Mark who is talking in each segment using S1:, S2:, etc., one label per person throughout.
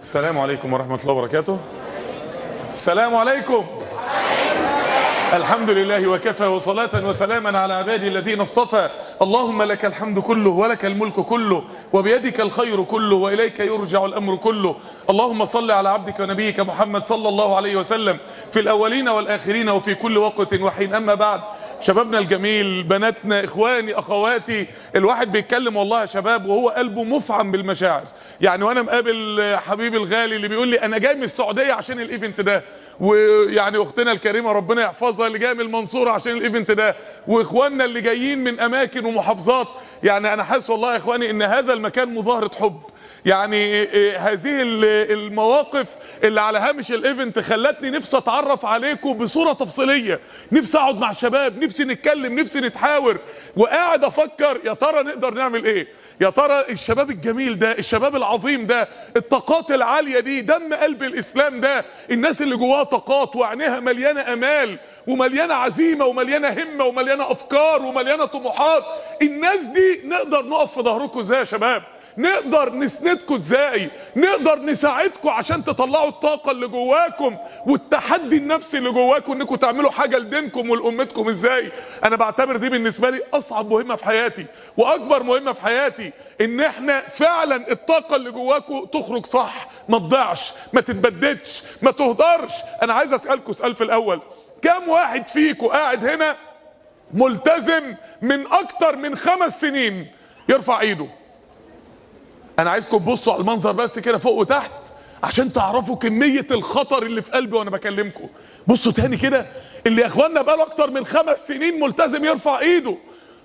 S1: السلام عليكم ورحمة الله وبركاته السلام عليكم الحمد لله وكفى وصلاة وسلاما على عبادي الذين اصطفى اللهم لك الحمد كله ولك الملك كله وبيدك الخير كله وإليك يرجع الأمر كله اللهم صل على عبدك ونبيك محمد صلى الله عليه وسلم في الأولين والآخرين وفي كل وقت وحين أما بعد شبابنا الجميل بناتنا اخواني اخواتي الواحد بيتكلم والله يا شباب وهو قلبه مفعم بالمشاعر يعني وانا مقابل حبيبي الغالي اللي بيقول لي انا جاي من السعوديه عشان الايفنت ده ويعني اختنا الكريمه ربنا يحفظها اللي جايه من المنصوره عشان الايفنت ده واخواننا اللي جايين من اماكن ومحافظات يعني انا حاسس والله يا اخواني ان هذا المكان مظاهره حب يعني هذه المواقف اللي على هامش الايفنت خلتني نفسي اتعرف عليكم بصوره تفصيليه نفسي اقعد مع الشباب نفسي نتكلم نفسي نتحاور وقاعد افكر يا ترى نقدر نعمل ايه يا ترى الشباب الجميل ده الشباب العظيم ده الطاقات العاليه دي دم قلب الاسلام ده الناس اللي جواها طاقات وعينيها مليانه امال ومليانه عزيمه ومليانه همه ومليانه افكار ومليانه طموحات الناس دي نقدر نقف في ظهركم ازاي يا شباب نقدر نسندكم ازاي نقدر نساعدكم عشان تطلعوا الطاقه اللي جواكم والتحدي النفسي اللي جواكم انكم تعملوا حاجه لدينكم ولامتكم ازاي انا بعتبر دي بالنسبه لي اصعب مهمه في حياتي واكبر مهمه في حياتي ان احنا فعلا الطاقه اللي جواكم تخرج صح ما تضيعش ما تتبددش ما تهدرش انا عايز اسالكم سؤال في الاول كم واحد فيكم قاعد هنا ملتزم من اكتر من خمس سنين يرفع ايده انا عايزكم تبصوا على المنظر بس كده فوق وتحت عشان تعرفوا كمية الخطر اللي في قلبي وانا بكلمكم بصوا تاني كده اللي يا اخوانا بقاله اكتر من خمس سنين ملتزم يرفع ايده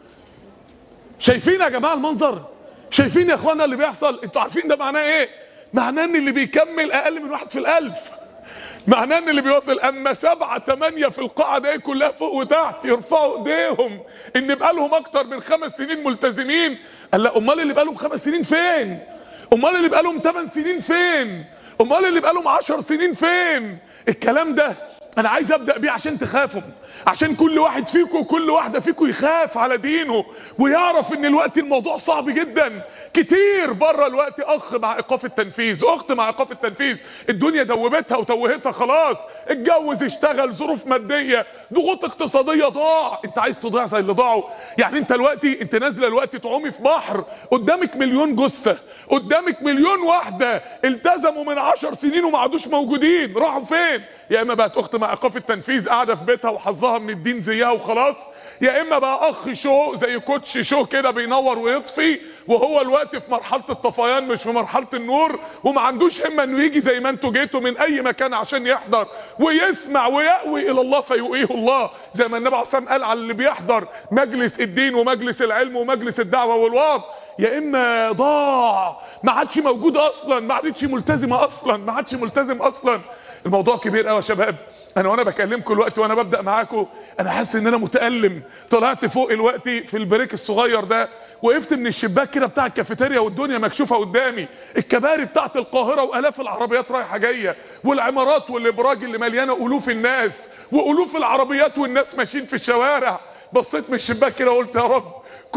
S1: شايفين يا جماعة المنظر شايفين يا اخوانا اللي بيحصل انتوا عارفين ده معناه ايه معناه ان اللي بيكمل اقل من واحد في الالف معناه ان اللي بيوصل اما سبعة تمانية في القاعة دي كلها فوق وتحت يرفعوا ايديهم ان بقالهم اكتر من خمس سنين ملتزمين قال لا امال اللي بقالهم خمس سنين فين امال اللي بقالهم ثمان سنين فين امال اللي بقالهم عشر سنين فين الكلام ده انا عايز ابدا بيه عشان تخافوا عشان كل واحد فيكم وكل واحده فيكم يخاف على دينه ويعرف ان الوقت الموضوع صعب جدا كتير بره الوقت اخ مع ايقاف التنفيذ اخت مع ايقاف التنفيذ الدنيا دوبتها وتوهتها خلاص اتجوز اشتغل ظروف ماديه ضغوط اقتصاديه ضاع انت عايز تضيع زي اللي ضاعوا يعني انت دلوقتي انت نازله دلوقتي تعومي في بحر قدامك مليون جثه قدامك مليون واحده التزموا من عشر سنين وما عادوش موجودين راحوا فين يا اما بقت اخت مع ايقاف التنفيذ قاعده في بيتها وحظها من الدين زيها وخلاص يا اما بقى اخ شو زي كوتش شو كده بينور ويطفي وهو الوقت في مرحله الطفيان مش في مرحله النور وما عندوش همه انه يجي زي ما انتوا جيتوا من اي مكان عشان يحضر ويسمع ويأوي الى الله فيؤيه الله زي ما النبي عليه الصلاه والسلام قال على اللي بيحضر مجلس الدين ومجلس العلم ومجلس الدعوه والوعظ يا اما ضاع ما عادش موجود اصلا ما عادش ملتزمه اصلا ما عادش ملتزم اصلا الموضوع كبير قوي يا شباب انا وانا بكلمكم الوقت وانا ببدا معاكم انا حاسس ان انا متالم طلعت فوق الوقت في البريك الصغير ده وقفت من الشباك كده بتاع الكافيتيريا والدنيا مكشوفه قدامي الكباري بتاعت القاهره والاف العربيات رايحه جايه والعمارات والابراج اللي مليانه الوف الناس والوف العربيات والناس ماشيين في الشوارع بصيت من الشباك كده وقلت يا رب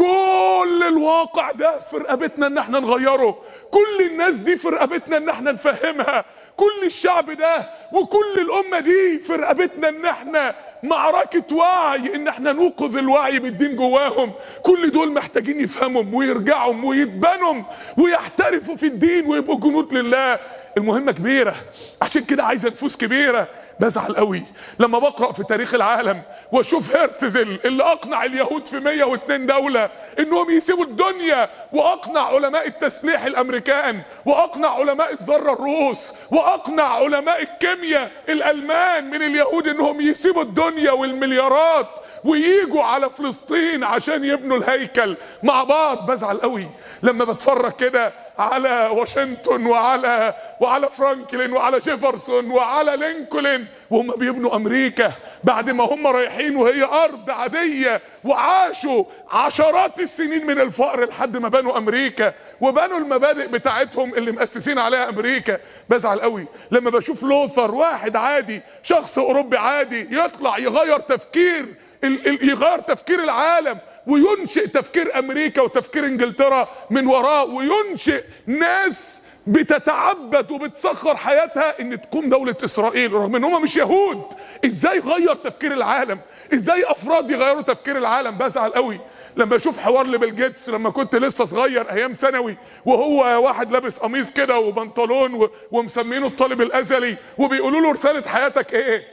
S1: كل الواقع ده في رقبتنا ان احنا نغيره كل الناس دي في رقبتنا ان احنا نفهمها كل الشعب ده وكل الامه دي في رقبتنا ان احنا معركة وعي ان احنا نوقظ الوعي بالدين جواهم كل دول محتاجين يفهموا ويرجعوا ويتبنوا ويحترفوا في الدين ويبقوا جنود لله المهمة كبيرة عشان كده عايزة نفوس كبيرة بزعل قوي لما بقرأ في تاريخ العالم واشوف هرتزل اللي اقنع اليهود في 102 دولة انهم يسيبوا الدنيا واقنع علماء التسليح الامريكان واقنع علماء الذرة الروس واقنع علماء الكيمياء الالمان من اليهود انهم يسيبوا الدنيا والمليارات وييجوا على فلسطين عشان يبنوا الهيكل مع بعض بزعل قوي لما بتفرج كده على واشنطن وعلى وعلى فرانكلين وعلى جيفرسون وعلى لينكولن وهم بيبنوا امريكا بعد ما هم رايحين وهي ارض عاديه وعاشوا عشرات السنين من الفقر لحد ما بنوا امريكا وبنوا المبادئ بتاعتهم اللي مؤسسين عليها امريكا بزعل قوي لما بشوف لوثر واحد عادي شخص اوروبي عادي يطلع يغير تفكير ال- ال- يغير تفكير العالم وينشئ تفكير امريكا وتفكير انجلترا من وراه وينشئ ناس بتتعبد وبتسخر حياتها ان تقوم دولة اسرائيل رغم ان هم مش يهود ازاي غير تفكير العالم ازاي افراد يغيروا تفكير العالم بزعل قوي لما اشوف حوار لبيل جيتس لما كنت لسه صغير ايام ثانوي وهو واحد لابس قميص كده وبنطلون و- ومسمينه الطالب الازلي وبيقولوا له رسالة حياتك ايه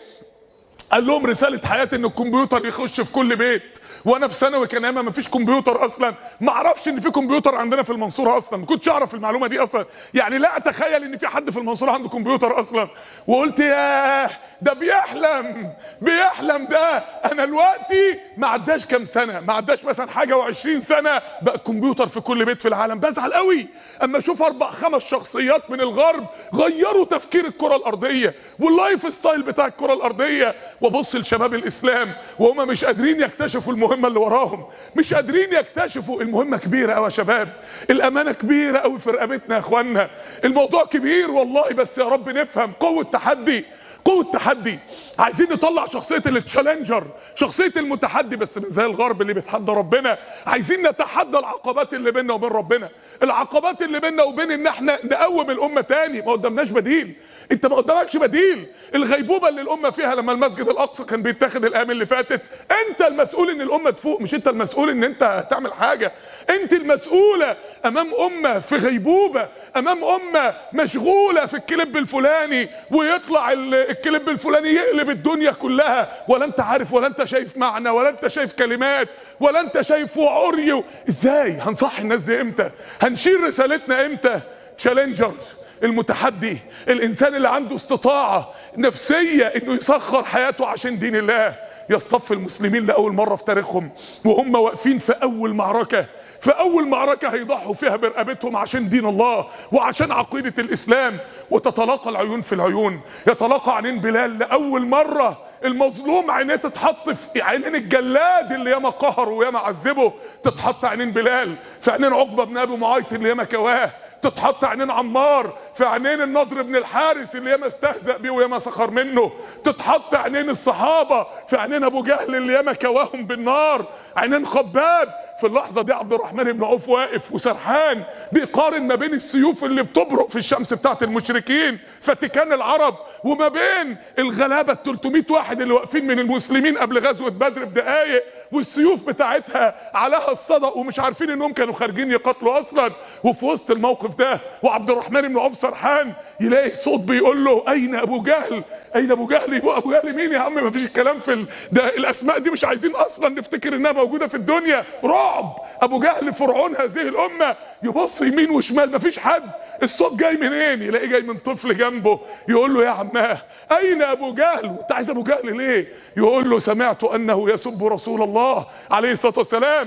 S1: قال لهم رسالة حياتي ان الكمبيوتر يخش في كل بيت وانا في ثانوي كان ايامها ما فيش كمبيوتر اصلا ما اعرفش ان في كمبيوتر عندنا في المنصوره اصلا ما كنتش اعرف المعلومه دي اصلا يعني لا اتخيل ان في حد في المنصوره عنده كمبيوتر اصلا وقلت ياه ده بيحلم بيحلم ده انا دلوقتي ما عداش كام سنه ما عداش مثلا حاجه و20 سنه بقى الكمبيوتر في كل بيت في العالم بزعل قوي اما اشوف اربع خمس شخصيات من الغرب غيروا تفكير الكره الارضيه واللايف ستايل بتاع الكره الارضيه وابص لشباب الاسلام وهم مش قادرين يكتشفوا المهمه اللي وراهم مش قادرين يكتشفوا المهمه كبيره قوي يا شباب الامانه كبيره قوي في رقبتنا يا اخوانا الموضوع كبير والله بس يا رب نفهم قوه تحدي قوة تحدي عايزين نطلع شخصية التشالنجر شخصية المتحدي بس مش زي الغرب اللي بيتحدى ربنا عايزين نتحدى العقبات اللي بيننا وبين ربنا العقبات اللي بيننا وبين ان احنا نقوم الامة تاني ما قدامناش بديل انت ما قدامكش بديل الغيبوبة اللي الامة فيها لما المسجد الاقصى كان بيتاخد الايام اللي فاتت انت المسؤول ان الامة تفوق مش انت المسؤول ان انت هتعمل حاجة انت المسؤولة امام امة في غيبوبة امام امة مشغولة في الكليب الفلاني ويطلع ال- الكليب الفلاني يقلب الدنيا كلها ولا انت عارف ولا انت شايف معنى ولا انت شايف كلمات ولا انت شايف عري ازاي هنصحي الناس دي امتى هنشيل رسالتنا امتى تشالنجر المتحدي الانسان اللي عنده استطاعة نفسية انه يسخر حياته عشان دين الله يصطف المسلمين لأول مرة في تاريخهم وهم واقفين في أول معركة في أول معركة هيضحوا فيها برقبتهم عشان دين الله وعشان عقيدة الإسلام وتتلاقى العيون في العيون يتلاقى عينين بلال لأول مرة المظلوم عينيه تتحط في عينين الجلاد اللي ياما قهره وياما عذبه تتحط عينين بلال في عينين عقبة بن أبي معيط اللي ياما كواه تتحط عينين عمار في عينين النضر بن الحارس اللي ياما استهزأ بيه وياما سخر منه تتحط عينين الصحابة في عينين ابو جهل اللي ياما كواهم بالنار عينين خباب في اللحظة دي عبد الرحمن بن عوف واقف وسرحان بيقارن ما بين السيوف اللي بتبرق في الشمس بتاعت المشركين فتكان العرب وما بين الغلابة ال 300 واحد اللي واقفين من المسلمين قبل غزوة بدر بدقايق والسيوف بتاعتها عليها الصدق ومش عارفين انهم كانوا خارجين يقاتلوا اصلا وفي وسط الموقف ده وعبد الرحمن بن عوف سرحان يلاقي صوت بيقول له اين ابو جهل اين ابو جهل يبقى ابو جهل مين يا عم ما فيش الكلام في ال... ده الاسماء دي مش عايزين اصلا نفتكر انها موجوده في الدنيا رعب ابو جهل فرعون هذه الامه يبص يمين وشمال ما فيش حد الصوت جاي منين يلاقيه جاي من طفل جنبه يقول له يا عماه اين ابو جهل وانت عايز ابو جهل ليه يقول له سمعت انه يسب رسول الله عليه الصلاه والسلام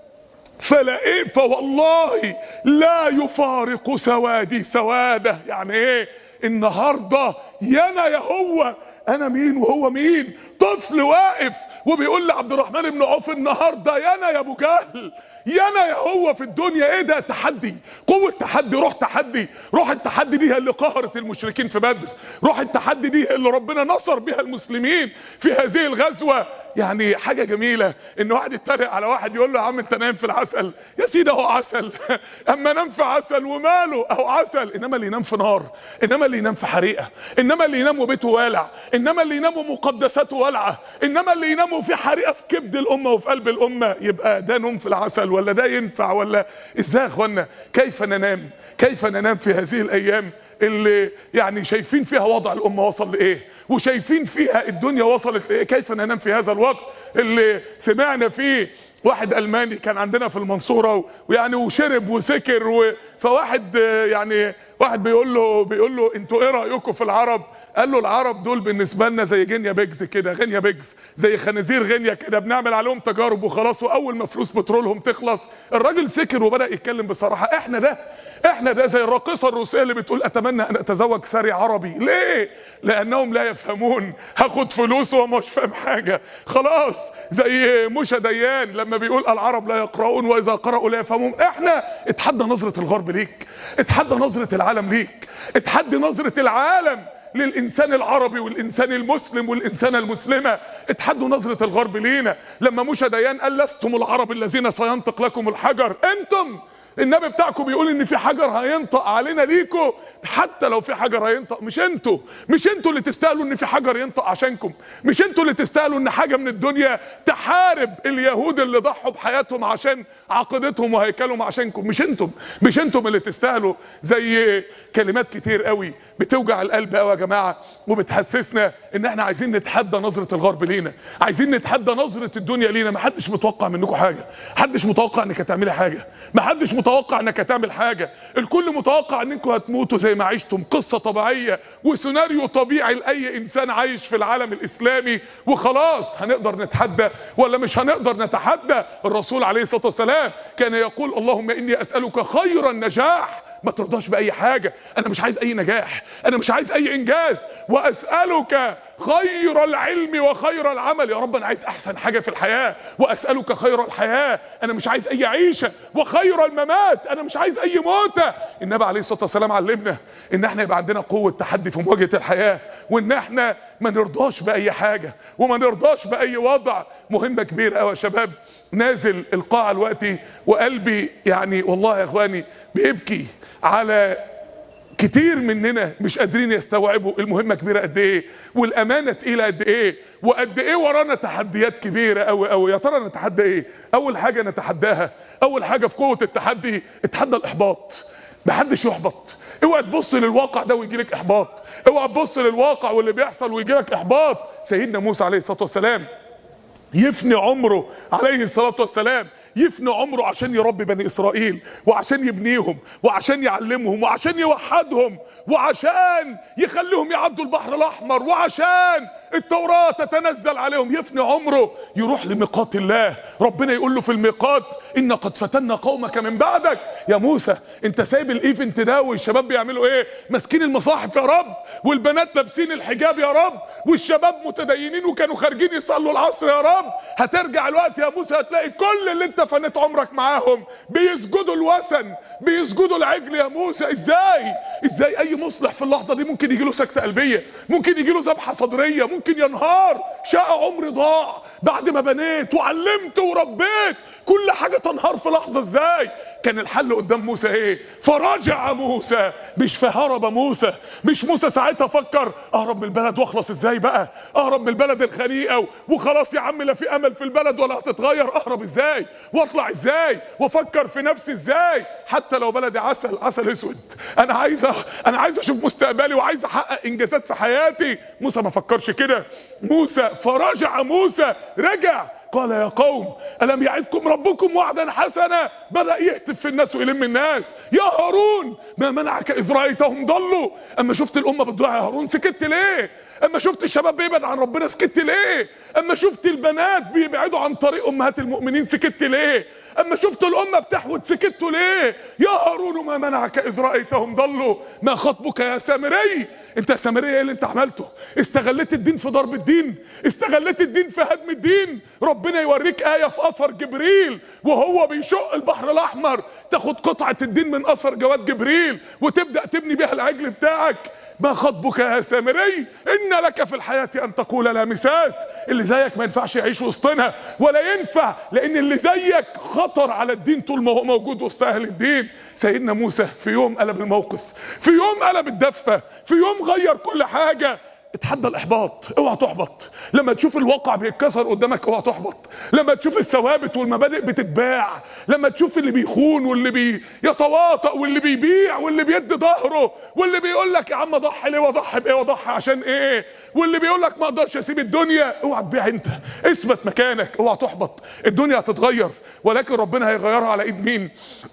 S1: فلئن فوالله لا يفارق سوادي سواده يعني ايه النهارده يانا يا هو انا مين وهو مين طفل واقف وبيقول لعبد الرحمن بن عوف النهارده يانا يا ابو جهل يانا يا هو في الدنيا ايه ده تحدي قوة تحدي روح تحدي روح التحدي دي هي اللي قهرت المشركين في بدر روح التحدي دي هي اللي ربنا نصر بها المسلمين في هذه الغزوة يعني حاجة جميلة ان واحد يتريق على واحد يقول له يا عم انت نايم في العسل يا سيدي اهو عسل اما نام في عسل وماله اهو عسل انما اللي ينام في نار انما اللي ينام في حريقة انما اللي ينام وبيته والع انما اللي ينام ومقدساته والعة انما اللي ينام في حريقة في كبد الامة وفي قلب الامة يبقى ده نوم في العسل ولا ده ينفع ولا ازاي يا اخوانا كيف ننام كيف ننام في هذه الايام اللي يعني شايفين فيها وضع الامه وصل لايه وشايفين فيها الدنيا وصلت لايه كيف ننام في هذا الوقت اللي سمعنا فيه واحد الماني كان عندنا في المنصوره ويعني وشرب وسكر و... فواحد آه، يعني واحد بيقول له بيقول له انتوا ايه رايكم في العرب قال له العرب دول بالنسبه لنا زي غينيا بيجز كده غينيا بيجز زي خنازير غينيا كده بنعمل عليهم تجارب وخلاص واول ما فلوس بترولهم تخلص الراجل سكر وبدا يتكلم بصراحه احنا ده احنا ده زي الراقصه الروسيه اللي بتقول اتمنى ان اتزوج ساري عربي ليه لانهم لا يفهمون هاخد فلوس وهو مش فاهم حاجه خلاص زي موشى ديان لما بيقول العرب لا يقرؤون واذا قرأوا لا يفهمون احنا اتحدى نظره الغرب ليك اتحدى نظره العالم ليك اتحدى نظره العالم للإنسان العربي والإنسان المسلم والإنسانة المسلمة اتحدوا نظرة الغرب لينا لما موشى ديان قال لستم العرب الذين سينطق لكم الحجر أنتم النبي بتاعكم بيقول ان في حجر هينطق علينا ليكوا حتى لو في حجر هينطق مش انتوا مش انتوا اللي تستاهلوا ان في حجر ينطق عشانكم مش انتوا اللي تستاهلوا ان حاجه من الدنيا تحارب اليهود اللي ضحوا بحياتهم عشان عقيدتهم وهيكلهم عشانكم مش انتم مش انتم اللي تستاهلوا زي كلمات كتير قوي بتوجع القلب قوي يا جماعه وبتحسسنا ان احنا عايزين نتحدى نظره الغرب لينا عايزين نتحدى نظره الدنيا لينا ما حدش متوقع منكم حاجه حدش متوقع انك هتعملي حاجه ما حدش متوقع انك هتعمل حاجه الكل متوقع انكم هتموتوا زي ما عشتم قصه طبيعيه وسيناريو طبيعي لاي انسان عايش في العالم الاسلامي وخلاص هنقدر نتحدى ولا مش هنقدر نتحدى الرسول عليه الصلاه والسلام كان يقول اللهم اني اسالك خير النجاح ما ترضاش باي حاجه انا مش عايز اي نجاح انا مش عايز اي انجاز واسالك خير العلم وخير العمل يا رب انا عايز احسن حاجه في الحياه واسالك خير الحياه انا مش عايز اي عيشه وخير الممات انا مش عايز اي موته النبي عليه الصلاه والسلام علمنا ان احنا يبقى عندنا قوه تحدي في مواجهه الحياه وان احنا ما نرضاش باي حاجه وما نرضاش باي وضع مهمه كبيره قوي يا شباب نازل القاعه دلوقتي وقلبي يعني والله يا اخواني بيبكي على كتير مننا مش قادرين يستوعبوا المهمه كبيره قد ايه والامانه تقيله قد ايه وقد ايه ورانا تحديات كبيره قوي قوي يا ترى نتحدى ايه اول حاجه نتحداها اول حاجه في قوه التحدي اتحدى الاحباط محدش يحبط اوعى تبص للواقع ده ويجي لك احباط اوعى تبص للواقع واللي بيحصل ويجي لك احباط سيدنا موسى عليه الصلاه والسلام يفني عمره عليه الصلاه والسلام يفني عمره عشان يربي بني اسرائيل وعشان يبنيهم وعشان يعلمهم وعشان يوحدهم وعشان يخليهم يعدوا البحر الاحمر وعشان التوراه تتنزل عليهم يفني عمره يروح لميقات الله ربنا يقول له في الميقات ان قد فتنا قومك من بعدك يا موسى انت سايب الايفنت ده والشباب بيعملوا ايه ماسكين المصاحف يا رب والبنات لابسين الحجاب يا رب والشباب متدينين وكانوا خارجين يصلوا العصر يا رب هترجع الوقت يا موسى هتلاقي كل اللي انت فنيت عمرك معاهم بيسجدوا الوثن بيسجدوا العجل يا موسى ازاي ازاي اي مصلح في اللحظه دي ممكن يجي له سكته قلبيه ممكن يجي له ذبحه صدريه ممكن ينهار شقى عمري ضاع بعد ما بنيت وعلمت وربيت كل حاجه تنهار في لحظه ازاي كان الحل قدام موسى ايه فرجع موسى مش فهرب موسى مش موسى ساعتها فكر اهرب من البلد واخلص ازاي بقى اهرب من البلد الخنيقه وخلاص يا عم لا في امل في البلد ولا هتتغير اهرب ازاي واطلع ازاي وافكر في نفسي ازاي حتى لو بلدي عسل عسل اسود انا عايز انا عايز اشوف مستقبلي وعايز احقق انجازات في حياتي موسى ما فكرش كده موسى فرجع موسى رجع قال يا قوم ألم يعدكم ربكم وعدا حسنا بدأ يهتف في الناس ويلم الناس يا هارون ما منعك إذ رأيتهم ضلوا أما شفت الأمة بتضيع يا هارون سكت ليه أما شفت الشباب بيبعد عن ربنا سكت ليه أما شفت البنات بيبعدوا عن طريق أمهات المؤمنين سكت ليه أما شفت الأمة بتحود سكتوا ليه يا هارون ما منعك إذ رأيتهم ضلوا ما خطبك يا سامري انت يا سامري ايه اللي انت عملته استغلت الدين في ضرب الدين استغلت الدين في هدم الدين ربنا يوريك آية في أثر جبريل وهو بيشق البحر الأحمر تاخد قطعة الدين من أثر جواد جبريل وتبدأ تبني بيها العجل بتاعك ما خطبك يا سامري ان لك في الحياه ان تقول لا مساس اللي زيك ما ينفعش يعيش وسطنا ولا ينفع لان اللي زيك خطر على الدين طول ما هو موجود وسط اهل الدين سيدنا موسى في يوم قلب الموقف في يوم قلب الدفه في يوم غير كل حاجه اتحدى الاحباط اوعى تحبط لما تشوف الواقع بيتكسر قدامك اوعى تحبط لما تشوف الثوابت والمبادئ بتتباع لما تشوف اللي بيخون واللي بيتواطأ واللي بيبيع واللي بيدي ظهره واللي بيقول لك يا عم ضحي ليه واضحي بايه واضحي عشان ايه واللي بيقول لك ما اقدرش اسيب الدنيا اوعى تبيع انت اثبت مكانك اوعى تحبط الدنيا هتتغير ولكن ربنا هيغيرها على ايد مين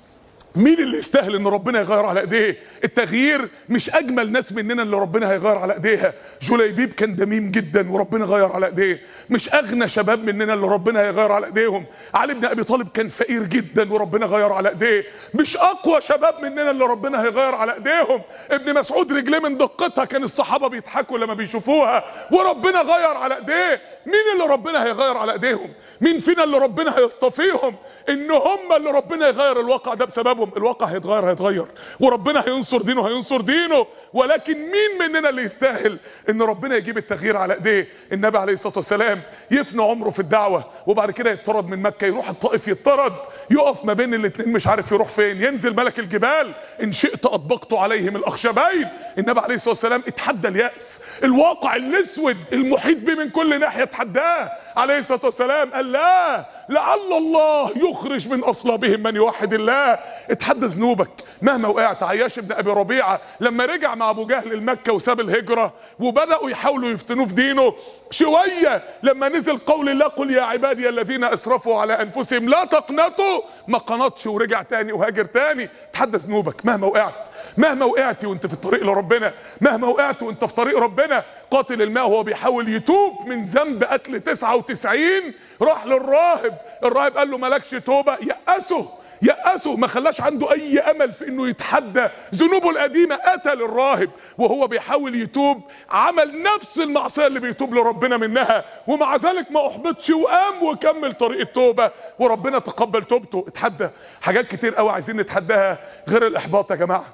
S1: مين اللي يستاهل ان ربنا يغير على ايديه التغيير مش اجمل ناس مننا اللي ربنا هيغير على ايديها جليبيب كان دميم جدا وربنا غير على ايديه مش اغنى شباب مننا اللي ربنا هيغير على ايديهم علي بن ابي طالب كان فقير جدا وربنا غير على ايديه مش اقوى شباب مننا اللي ربنا هيغير على ايديهم ابن مسعود رجليه من دقتها كان الصحابه بيضحكوا لما بيشوفوها وربنا غير على ايديه مين اللي ربنا هيغير على ايديهم مين فينا اللي ربنا هيصطفيهم ان هم اللي ربنا يغير الواقع ده بسببهم الواقع هيتغير هيتغير وربنا هينصر دينه هينصر دينه ولكن مين مننا اللي يستاهل ان ربنا يجيب التغيير على ايديه النبي عليه الصلاه والسلام يفنى عمره في الدعوه وبعد كده يطرد من مكه يروح الطائف يطرد يقف ما بين الاثنين مش عارف يروح فين ينزل ملك الجبال ان شئت اطبقت عليهم الاخشبين النبي عليه الصلاه والسلام اتحدى الياس الواقع الاسود المحيط به من كل ناحيه اتحداه عليه الصلاه والسلام قال لا لعل الله يخرج من اصلابهم من يوحد الله اتحدى ذنوبك مهما وقعت عياش ابن ابي ربيعه لما رجع مع ابو جهل المكه وساب الهجره وبداوا يحاولوا يفتنوه في دينه شويه لما نزل قول الله قل يا عبادي الذين اسرفوا على انفسهم لا تقنطوا ما قنطش ورجع تاني وهاجر تاني اتحدى ذنوبك مهما وقعت مهما وقعت وانت في الطريق لربنا مهما وقعت وانت في طريق ربنا قاتل الماء وهو بيحاول يتوب من ذنب قتل 99 راح للراهب الراهب قال له مالكش توبه يأسه يأسه ما خلاش عنده أي أمل في إنه يتحدى ذنوبه القديمة قتل الراهب وهو بيحاول يتوب عمل نفس المعصية اللي بيتوب لربنا منها ومع ذلك ما أحبطش وقام وكمل طريق التوبة وربنا تقبل توبته اتحدى حاجات كتير قوي عايزين نتحداها غير الإحباط يا جماعة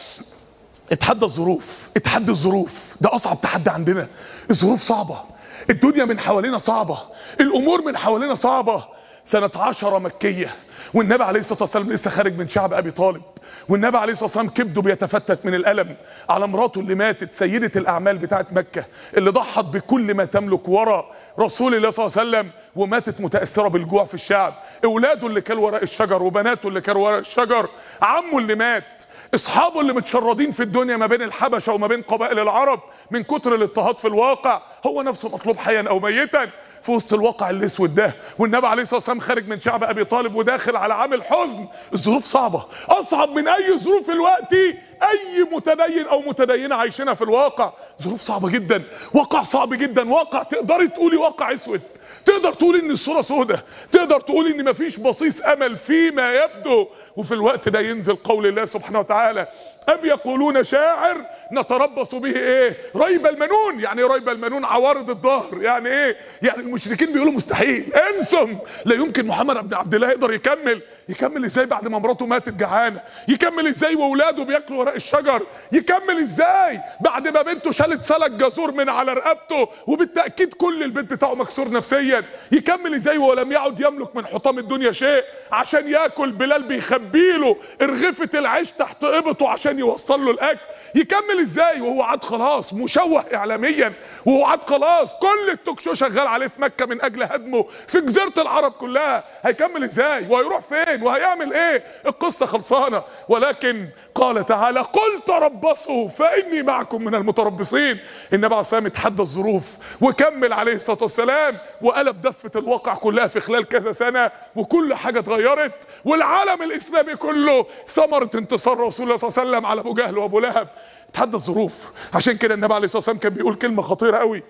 S1: اتحدى الظروف اتحدى الظروف ده أصعب تحدي عندنا الظروف صعبة الدنيا من حوالينا صعبة الأمور من حوالينا صعبة سنة عشرة مكية والنبي عليه الصلاه والسلام لسه خارج من شعب ابي طالب والنبي عليه الصلاه والسلام كبده بيتفتت من الالم على مراته اللي ماتت سيده الاعمال بتاعت مكه اللي ضحت بكل ما تملك ورا رسول الله صلى الله عليه وسلم وماتت متاثره بالجوع في الشعب اولاده اللي كانوا وراء الشجر وبناته اللي كانوا وراء الشجر عمه اللي مات اصحابه اللي متشردين في الدنيا ما بين الحبشه وما بين قبائل العرب من كتر الاضطهاد في الواقع هو نفسه مطلوب حيا او ميتا في وسط الواقع الاسود ده والنبي عليه الصلاه والسلام خارج من شعب ابي طالب وداخل على عامل حزن الظروف صعبه اصعب من اي ظروف الوقت اي متدين او متدينه عايشينها في الواقع ظروف صعبه جدا واقع صعب جدا واقع تقدري تقولي واقع اسود تقدر تقول ان الصوره سودة تقدر تقول ان مفيش بصيص امل فيما يبدو وفي الوقت ده ينزل قول الله سبحانه وتعالى ام يقولون شاعر نتربص به ايه ريب المنون يعني ايه ريب المنون عوارض الظهر يعني ايه يعني المشركين بيقولوا مستحيل انسم لا يمكن محمد بن عبد الله يقدر يكمل يكمل ازاي بعد ما مراته ماتت جعانه يكمل ازاي واولاده بياكلوا ورق الشجر يكمل ازاي بعد ما بنته شالت سلك جزور من على رقبته وبالتاكيد كل البيت بتاعه مكسور نفسيا يكمل ازاي ولم يعد يملك من حطام الدنيا شيء عشان ياكل بلال بيخبيله رغيفه العيش تحت ابطه عشان يوصل له الاكل يكمل ازاي وهو عاد خلاص مشوه اعلاميا وهو عاد خلاص كل التوك شو شغال عليه في مكه من اجل هدمه في جزيره العرب كلها هيكمل ازاي وهيروح فين وهيعمل ايه القصه خلصانه ولكن قال تعالى قل تربصوا فاني معكم من المتربصين النبي عليه الصلاه اتحدى الظروف وكمل عليه الصلاه والسلام وقلب دفه الواقع كلها في خلال كذا سنه وكل حاجه اتغيرت والعالم الاسلامي كله ثمره انتصار رسول الله صلى الله عليه وسلم على ابو جهل وابو لهب تحدى الظروف عشان كده النبي عليه الصلاه والسلام كان بيقول كلمه خطيره قوي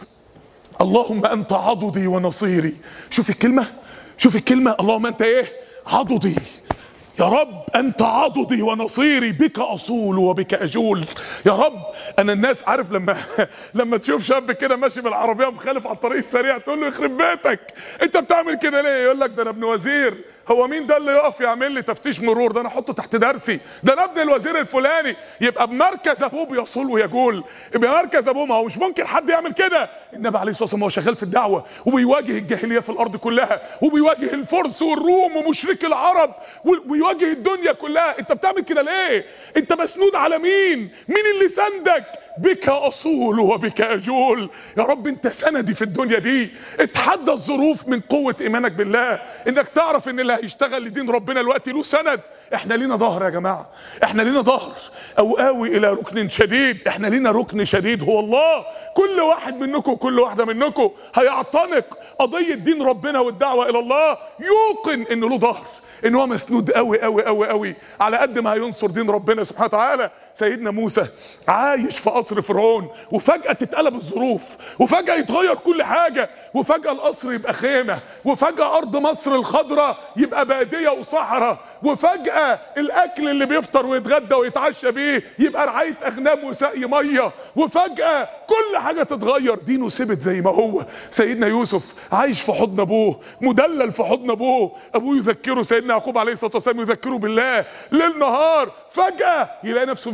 S1: اللهم انت عضدي ونصيري شوف الكلمه شوف الكلمه اللهم انت ايه عضدي يا رب انت عضدي ونصيري بك اصول وبك اجول يا رب انا الناس عارف لما لما تشوف شاب كده ماشي بالعربيه مخالف على الطريق السريع تقول له يخرب بيتك انت بتعمل كده ليه يقول لك ده انا ابن وزير هو مين ده اللي يقف يعمل لي تفتيش مرور ده انا احطه تحت درسي ده انا ابن الوزير الفلاني يبقى بمركز ابوه بيصول ويجول يبقى مركز ابوه ما هو مش ممكن حد يعمل كده النبي عليه الصلاه والسلام هو شغال في الدعوه وبيواجه الجاهليه في الارض كلها وبيواجه الفرس والروم ومشرك العرب وبيواجه الدنيا كلها انت بتعمل كده ليه انت مسنود على مين مين اللي سندك بك اصول وبك اجول يا رب انت سندي في الدنيا دي اتحدى الظروف من قوه ايمانك بالله انك تعرف ان اللي هيشتغل لدين ربنا الوقت له سند احنا لينا ظهر يا جماعه احنا لينا ظهر او اوي الى ركن شديد احنا لينا ركن شديد هو الله كل واحد منكم وكل واحده منكم هيعتنق قضيه دين ربنا والدعوه الى الله يوقن انه له ظهر ان هو مسنود قوي قوي قوي قوي على قد ما هينصر دين ربنا سبحانه وتعالى سيدنا موسى عايش في قصر فرعون وفجأة تتقلب الظروف وفجأة يتغير كل حاجة وفجأة القصر يبقى خيمة وفجأة أرض مصر الخضراء يبقى بادية وصحراء وفجأة الأكل اللي بيفطر ويتغدى ويتعشى بيه يبقى رعاية أغنام وسقي مية وفجأة كل حاجة تتغير دينه ثبت زي ما هو سيدنا يوسف عايش في حضن أبوه مدلل في حضن أبوه أبوه يذكره سيدنا يعقوب عليه الصلاة والسلام يذكره بالله ليل نهار فجأة يلاقي نفسه في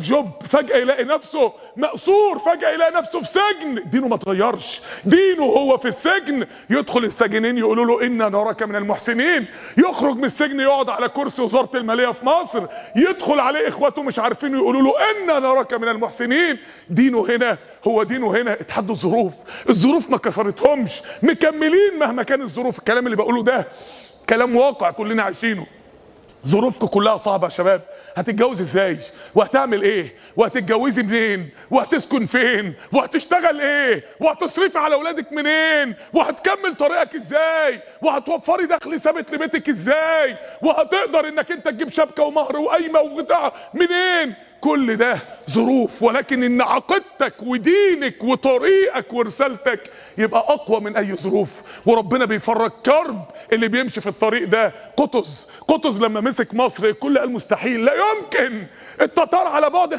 S1: جوب فجاه يلاقي نفسه مقصور فجاه يلاقي نفسه في سجن دينه ما اتغيرش دينه هو في السجن يدخل الساجنين يقولوا له انا نراك من المحسنين يخرج من السجن يقعد على كرسي وزاره الماليه في مصر يدخل عليه اخواته مش عارفين يقولوا له انا نراك من المحسنين دينه هنا هو دينه هنا اتحدى الظروف الظروف ما كسرتهمش مكملين مهما كان الظروف الكلام اللي بقوله ده كلام واقع كلنا عايشينه ظروفكم كلها صعبة يا شباب هتتجوز ازاي وهتعمل ايه وهتتجوزي منين وهتسكن فين وهتشتغل ايه وهتصرفي على اولادك منين وهتكمل طريقك ازاي وهتوفري دخل ثابت لبيتك ازاي وهتقدر انك انت تجيب شبكة ومهر وقايمة وبتاع منين كل ده ظروف ولكن ان عقيدتك ودينك وطريقك ورسالتك يبقى اقوى من اي ظروف وربنا بيفرج كرب اللي بيمشي في الطريق ده قطز قطز لما مسك مصر الكل قال مستحيل لا يمكن التتار على بعد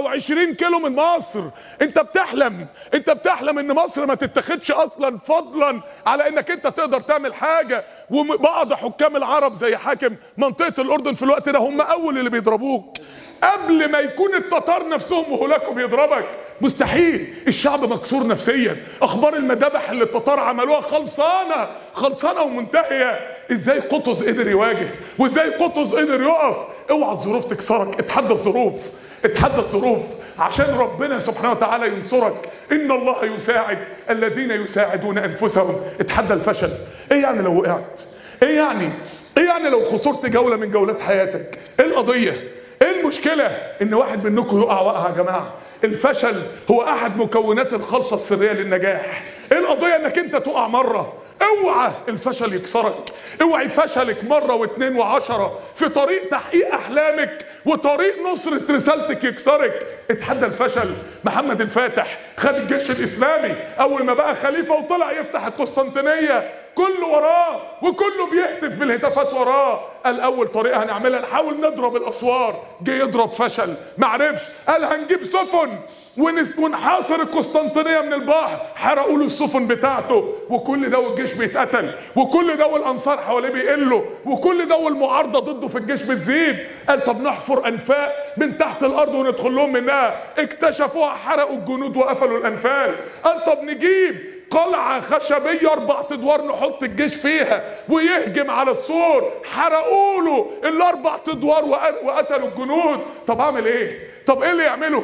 S1: 25 كيلو من مصر انت بتحلم انت بتحلم ان مصر ما تتخدش اصلا فضلا على انك انت تقدر تعمل حاجه وبعض حكام العرب زي حاكم منطقه الاردن في الوقت ده هم اول اللي بيضربوك قبل ما يكون التتار نفسهم وهلاكوا بيضربك مستحيل الشعب مكسور نفسيا اخبار المذابح اللي التتار عملوها خلصانه خلصانه ومنتهيه ازاي قطز قدر يواجه وازاي قطز قدر يقف اوعى الظروف تكسرك اتحدى الظروف اتحدى الظروف عشان ربنا سبحانه وتعالى ينصرك ان الله يساعد الذين يساعدون انفسهم اتحدى الفشل ايه يعني لو وقعت ايه يعني ايه يعني لو خسرت جوله من جولات حياتك ايه القضيه ايه المشكلة ان واحد منكم يقع وقعة يا جماعة الفشل هو احد مكونات الخلطة السرية للنجاح ايه القضية انك انت تقع مرة اوعى الفشل يكسرك اوعي فشلك مرة واثنين وعشرة في طريق تحقيق احلامك وطريق نصرة رسالتك يكسرك اتحدى الفشل محمد الفاتح خد الجيش الاسلامي اول ما بقى خليفة وطلع يفتح القسطنطينية كله وراه وكله بيهتف بالهتافات وراه قال اول طريقه هنعملها نحاول نضرب الاسوار جه يضرب فشل ما عرفش قال هنجيب سفن ونس- ونحاصر القسطنطينيه من البحر حرقوا له السفن بتاعته وكل ده والجيش بيتقتل وكل ده والانصار حواليه بيقلوا وكل ده والمعارضه ضده في الجيش بتزيد قال طب نحفر انفاق من تحت الارض وندخل لهم منها اكتشفوها حرقوا الجنود وقفلوا الانفاق قال طب نجيب قلعة خشبية أربع أدوار نحط الجيش فيها ويهجم على السور حرقوا له الأربع أدوار وق- وقتلوا الجنود طب أعمل إيه؟ طب إيه اللي يعمله؟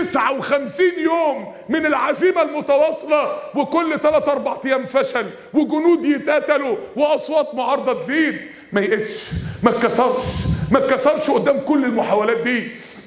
S1: 59 يوم من العزيمة المتواصلة وكل 3 4 أيام فشل وجنود يتقتلوا وأصوات معارضة تزيد ما يقسش ما اتكسرش ما اتكسرش قدام كل المحاولات دي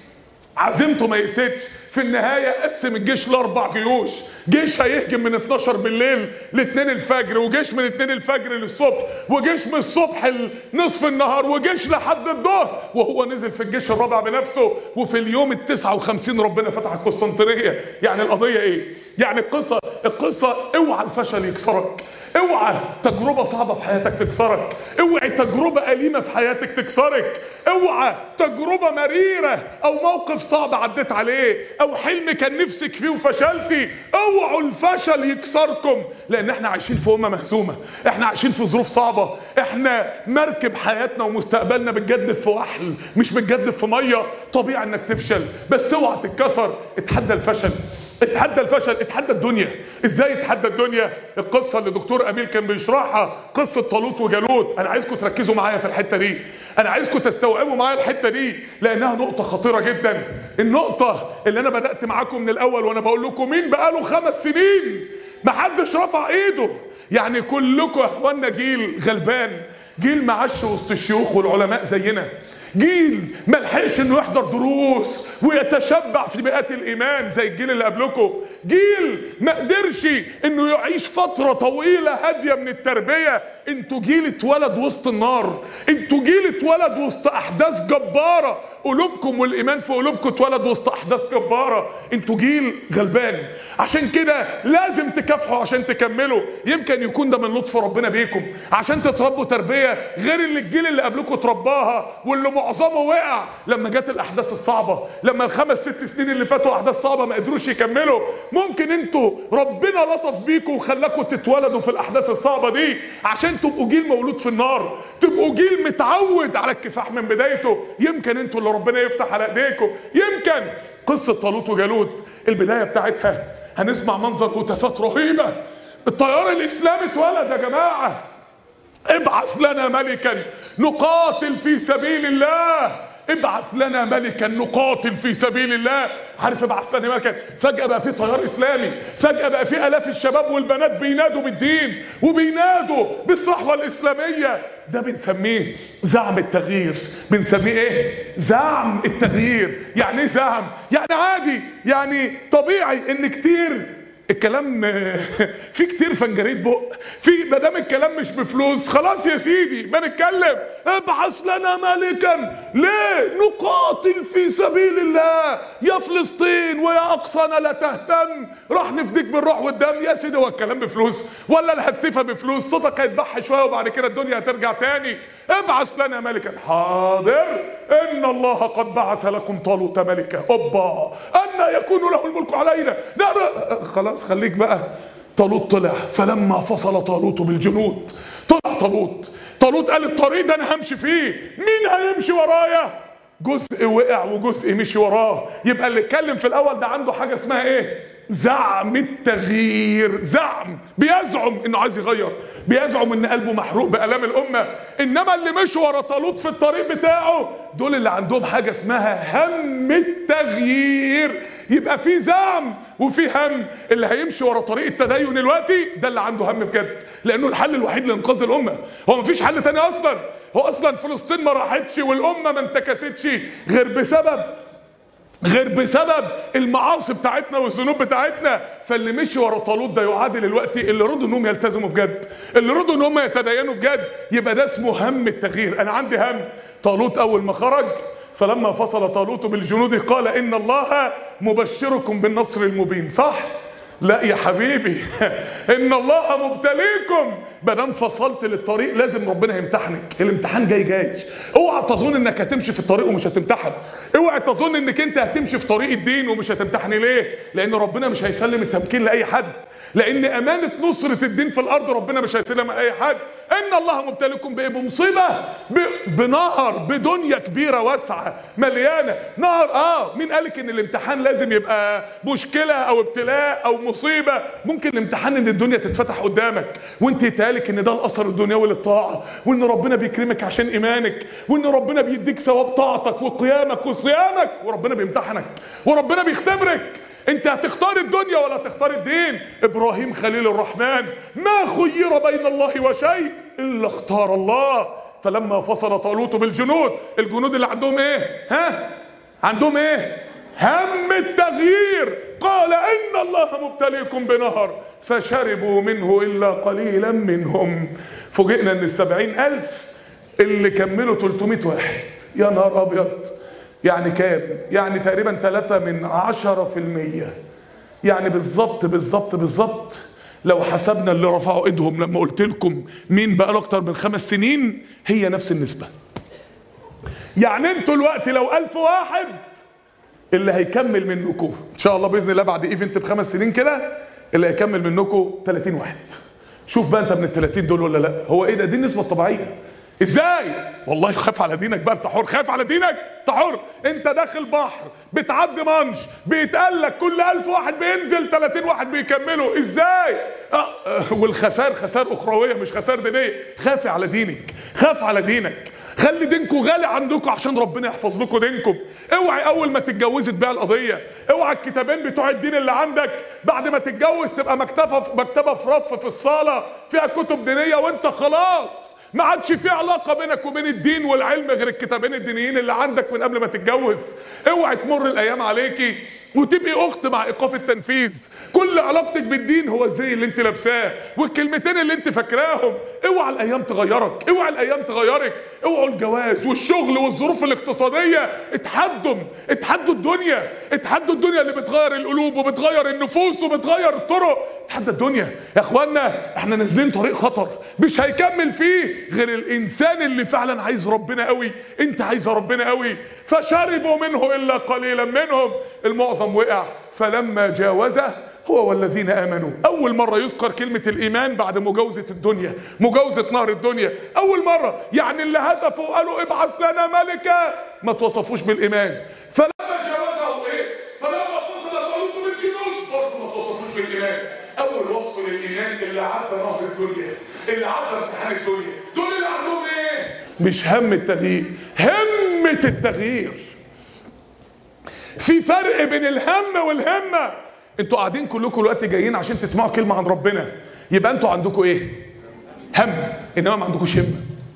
S1: عزيمته ما يقستش في النهاية قسم الجيش لأربع جيوش جيش هيهجم من 12 بالليل ل 2 الفجر وجيش من 2 الفجر للصبح وجيش من الصبح لنصف النهار وجيش لحد الظهر وهو نزل في الجيش الرابع بنفسه وفي اليوم ال 59 ربنا فتح القسطنطينية يعني القضية ايه؟ يعني القصة القصة اوعى الفشل يكسرك اوعى تجربة صعبة في حياتك تكسرك اوعي تجربة أليمة في حياتك تكسرك اوعى تجربة مريرة او موقف صعب عديت عليه او حلم كان نفسك فيه وفشلتي اوعوا الفشل يكسركم لان احنا عايشين في امة مهزومة احنا عايشين في ظروف صعبة احنا مركب حياتنا ومستقبلنا بتجدف في وحل مش بتجدف في مية طبيعي انك تفشل بس اوعى تتكسر اتحدى الفشل اتحدى الفشل اتحدى الدنيا ازاي اتحدى الدنيا القصه اللي دكتور اميل كان بيشرحها قصه طالوت وجالوت انا عايزكم تركزوا معايا في الحته دي انا عايزكم تستوعبوا معايا الحته دي لانها نقطه خطيره جدا النقطه اللي انا بدات معاكم من الاول وانا بقول لكم مين بقاله خمس سنين محدش رفع ايده يعني كلكم يا اخوانا جيل غلبان جيل معش وسط الشيوخ والعلماء زينا جيل ما لحقش انه يحضر دروس ويتشبع في بيئات الايمان زي الجيل اللي قبلكم جيل ما قدرش انه يعيش فتره طويله هاديه من التربيه انتوا جيل اتولد وسط النار انتوا جيل اتولد وسط احداث جباره قلوبكم والايمان في قلوبكم اتولد وسط احداث جباره انتوا جيل غلبان عشان كده لازم تكمل تكافحوا عشان تكملوا يمكن يكون ده من لطف ربنا بيكم عشان تتربوا تربيه غير اللي الجيل اللي قبلكم ترباها واللي معظمه وقع لما جت الاحداث الصعبه لما الخمس ست سنين اللي فاتوا احداث صعبه ما قدروش يكملوا ممكن انتوا ربنا لطف بيكم وخلاكم تتولدوا في الاحداث الصعبه دي عشان تبقوا جيل مولود في النار تبقوا جيل متعود على الكفاح من بدايته يمكن انتوا اللي ربنا يفتح على ايديكم يمكن قصه طالوت وجالوت البدايه بتاعتها هنسمع منظر هتافات رهيبه التيار الاسلامي اتولد يا جماعه ابعث لنا ملكا نقاتل في سبيل الله ابعث لنا ملكا نقاتل في سبيل الله عارف ابعث لنا ملكا فجأة بقى في تيار اسلامي فجأة بقى في الاف الشباب والبنات بينادوا بالدين وبينادوا بالصحوة الاسلامية ده بنسميه زعم التغيير بنسميه ايه زعم التغيير يعني ايه زعم يعني عادي يعني طبيعي ان كتير الكلام في كتير فنجريت بق في ما دام الكلام مش بفلوس خلاص يا سيدي ما نتكلم ابعث لنا ملكا ليه نقاتل في سبيل الله يا فلسطين ويا اقصانا لا تهتم راح نفديك بالروح والدم يا سيدي هو الكلام بفلوس ولا الهتفه بفلوس صوتك هيتبح شويه وبعد كده الدنيا هترجع تاني ابعث لنا ملكا حاضر ان الله قد بعث لكم طالوت ملكا اوبا ان يكون له الملك علينا ده خلاص خليك بقى طالوت طلع فلما فصل طالوت بالجنود طلع طالوت طالوت قال الطريق ده انا همشي فيه مين هيمشي ورايا جزء وقع وجزء مشي وراه يبقى اللي اتكلم في الاول ده عنده حاجه اسمها ايه زعم التغيير زعم بيزعم انه عايز يغير بيزعم ان قلبه محروق بالام الامه انما اللي مشي ورا طالوت في الطريق بتاعه دول اللي عندهم حاجه اسمها هم التغيير يبقى في زعم وفي هم اللي هيمشي ورا طريق التدين دلوقتي ده اللي عنده هم بجد لانه الحل الوحيد لانقاذ الامه هو مفيش حل تاني اصلا هو اصلا فلسطين ما راحتش والامه ما انتكستش غير بسبب غير بسبب المعاصي بتاعتنا والذنوب بتاعتنا فاللي مشي ورا طالوت ده يعادل الوقت اللي رضوا انهم يلتزموا بجد اللي رضوا ان هم يتدينوا بجد يبقى ده اسمه هم التغيير انا عندي هم طالوت اول ما خرج فلما فصل طالوت بالجنود قال ان الله مبشركم بالنصر المبين صح لا يا حبيبي ان الله مبتليكم ما دام فصلت للطريق لازم ربنا يمتحنك الامتحان جاي جاي اوعى تظن انك هتمشي في الطريق ومش هتمتحن اوعى تظن انك انت هتمشي في طريق الدين ومش هتمتحن ليه لان ربنا مش هيسلم التمكين لاي حد لان امانه نصره الدين في الارض ربنا مش هيسلمها لاي حد ان الله مبتليكم بايه بمصيبه ب- بنهر بدنيا كبيره واسعه مليانه نهر اه مين قالك ان الامتحان لازم يبقى مشكله او ابتلاء او مصيبه ممكن الامتحان ان الدنيا تتفتح قدامك وانت يتهيألك ان ده الاثر الدنيوي للطاعه وان ربنا بيكرمك عشان ايمانك وان ربنا بيديك ثواب طاعتك وقيامك وصيامك وربنا بيمتحنك وربنا بيختبرك انت هتختار الدنيا ولا هتختار الدين ابراهيم خليل الرحمن ما خير بين الله وشيء الا اختار الله فلما فصل طالوت بالجنود الجنود اللي عندهم ايه ها عندهم ايه هم التغيير قال ان الله مبتليكم بنهر فشربوا منه الا قليلا منهم فوجئنا ان السبعين الف اللي كملوا 300 واحد يا نهار ابيض يعني كام يعني تقريبا 3 من 10% يعني بالظبط بالظبط بالظبط لو حسبنا اللي رفعوا ايدهم لما قلت لكم مين بقى له اكتر من خمس سنين هي نفس النسبه يعني انتوا الوقت لو ألف واحد اللي هيكمل منكم ان شاء الله باذن الله بعد ايفنت بخمس سنين كده اللي هيكمل منكم 30 واحد شوف بقى انت من ال 30 دول ولا لا هو ايه ده دي النسبه الطبيعيه ازاي والله خاف على دينك بقى انت حر خايف على دينك انت حر انت داخل بحر بتعدي منش بيتقال لك كل ألف واحد بينزل 30 واحد بيكملوا ازاي اه اه والخسائر خسائر اخرويه مش خسائر دينيه خافي على دينك خاف على دينك خلي دينكم غالي عندكم عشان ربنا يحفظ لكم دينكم اوعي اول ما تتجوزي تبيع القضيه اوعي الكتابين بتوع الدين اللي عندك بعد ما تتجوز تبقى مكتبه في مكتبه في رف في الصاله فيها كتب دينيه وانت خلاص ما عادش في علاقة بينك وبين الدين والعلم غير الكتابين الدينيين اللي عندك من قبل ما تتجوز اوعي تمر الايام عليكي وتبقي اخت مع ايقاف التنفيذ كل علاقتك بالدين هو الزي اللي انت لابساه والكلمتين اللي انت فاكراهم اوعى الايام تغيرك اوعى الايام تغيرك اوعوا الجواز والشغل والظروف الاقتصاديه اتحدوا اتحدوا الدنيا اتحدوا الدنيا اللي بتغير القلوب وبتغير النفوس وبتغير الطرق اتحدى الدنيا يا اخوانا احنا نازلين طريق خطر مش هيكمل فيه غير الانسان اللي فعلا عايز ربنا قوي انت عايزه ربنا قوي فشربوا منه الا قليلا منهم المعظم وقع فلما جاوزه هو والذين امنوا اول مره يذكر كلمه الايمان بعد مجاوزه الدنيا مجاوزه نهر الدنيا اول مره يعني اللي هتفوا وقالوا ابعث لنا ملكا ما توصفوش بالايمان فلما جاوزه ايه فلما فصل طالوت بالجنود برضه ما توصفوش بالايمان اول وصف للايمان اللي عدى نهر الدنيا اللي عدى امتحان الدنيا دول اللي عندهم ايه مش هم التغيير همه التغيير في فرق بين الهم والهمه انتوا قاعدين كلكم دلوقتي جايين عشان تسمعوا كلمه عن ربنا يبقى انتوا عندكم ايه هم انما ما عندكوش همه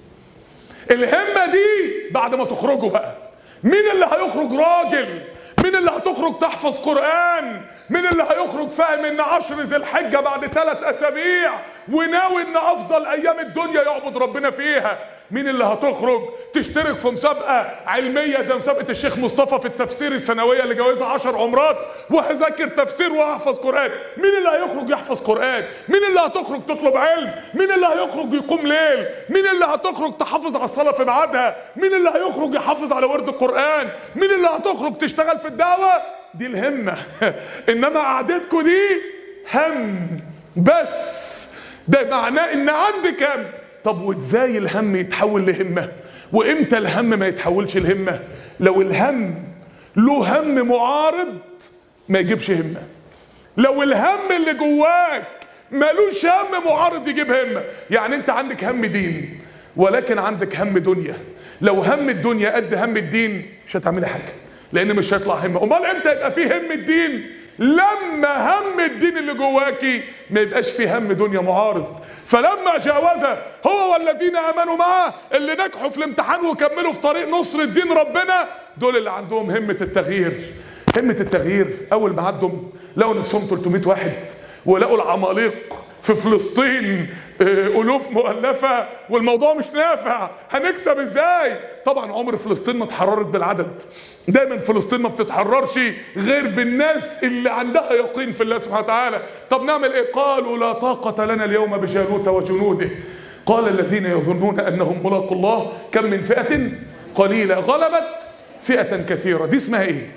S1: الهمه دي بعد ما تخرجوا بقى مين اللي هيخرج راجل مين اللي هتخرج تحفظ قرآن مين اللي هيخرج فاهم ان عشر ذي الحجة بعد ثلاث اسابيع وناوي ان افضل ايام الدنيا يعبد ربنا فيها مين اللي هتخرج تشترك في مسابقة علمية زي مسابقة الشيخ مصطفى في التفسير السنوية اللي جوازها عشر عمرات وهذاكر تفسير وهحفظ قرآن مين اللي هيخرج يحفظ قرآن مين اللي هتخرج تطلب علم مين اللي هيخرج يقوم ليل مين اللي هتخرج تحافظ على الصلاة في ميعادها مين اللي هيخرج يحافظ على ورد القرآن مين اللي هتخرج تشتغل في الدعوة دي الهمة انما قعدتكم دي هم بس ده معناه ان عندك هم طب وازاي الهم يتحول لهمه وامتى الهم ما يتحولش لهمه لو الهم له هم معارض ما يجيبش همه لو الهم اللي جواك ملوش هم معارض يجيب همه يعني انت عندك هم دين ولكن عندك هم دنيا لو هم الدنيا قد هم الدين مش هتعملي حاجه لان مش هيطلع همه امال امتى يبقى فيه هم الدين لما هم الدين اللي جواكي ما يبقاش فيه هم دنيا معارض فلما جاوز هو والذين امنوا معه اللي نجحوا في الامتحان وكملوا في طريق نصر الدين ربنا دول اللي عندهم همة التغيير همة التغيير اول ما عدوا لقوا نفسهم 300 واحد ولقوا العماليق في فلسطين الوف مؤلفه والموضوع مش نافع هنكسب ازاي طبعا عمر فلسطين ما اتحررت بالعدد دايما فلسطين ما بتتحررش غير بالناس اللي عندها يقين في الله سبحانه وتعالى طب نعمل ايه قالوا لا طاقه لنا اليوم بجالوت وجنوده قال الذين يظنون انهم ملاقوا الله كم من فئه قليله غلبت فئه كثيره دي اسمها ايه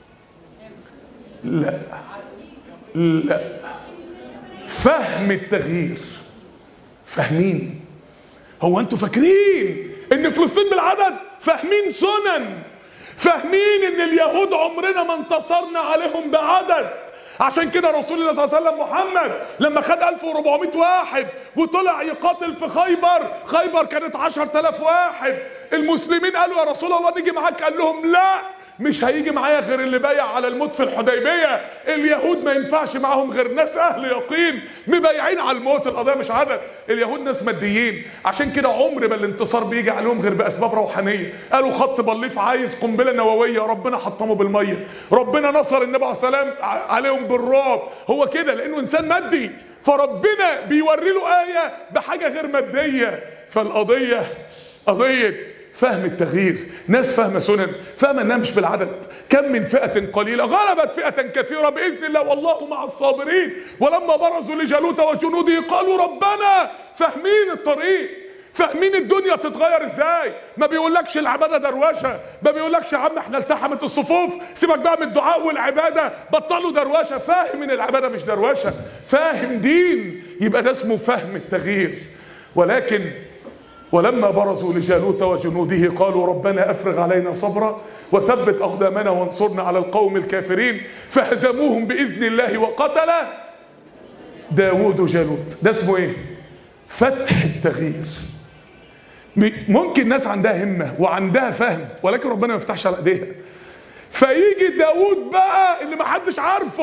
S1: لا لا فهم التغيير فاهمين هو انتوا فاكرين ان فلسطين بالعدد فاهمين سنن فاهمين ان اليهود عمرنا ما انتصرنا عليهم بعدد عشان كده رسول الله صلى الله عليه وسلم محمد لما خد 1400 واحد وطلع يقاتل في خيبر خيبر كانت 10000 واحد المسلمين قالوا يا رسول الله نيجي معاك قال لهم لا مش هيجي معايا غير اللي بايع على الموت في الحديبيه اليهود ما ينفعش معاهم غير ناس اهل يقين مبايعين على الموت القضيه مش عدد اليهود ناس ماديين عشان كده عمر ما الانتصار بيجي عليهم غير باسباب روحانيه قالوا خط بليف عايز قنبله نوويه ربنا حطمه بالميه ربنا نصر النبي عليه السلام عليهم بالرعب هو كده لانه انسان مادي فربنا بيوري له ايه بحاجه غير ماديه فالقضيه قضيه فهم التغيير ناس فاهمه سنن فاهمه انها مش بالعدد كم من فئه قليله غلبت فئه كثيره باذن الله والله مع الصابرين ولما برزوا لجالوت وجنوده قالوا ربنا فاهمين الطريق فاهمين الدنيا تتغير ازاي ما بيقولكش العباده دروشه ما بيقولكش يا عم احنا التحمت الصفوف سيبك بقى من الدعاء والعباده بطلوا دروشه فاهم ان العباده مش دروشه فاهم دين يبقى ده اسمه فهم التغيير ولكن ولما برزوا لجالوت وجنوده قالوا ربنا افرغ علينا صبرا وثبت اقدامنا وانصرنا على القوم الكافرين فهزموهم باذن الله وقتل داوود جالوت ده اسمه ايه فتح التغيير ممكن ناس عندها همه وعندها فهم ولكن ربنا ما يفتحش على ايديها فيجي داوود بقى اللي ما حدش عارفه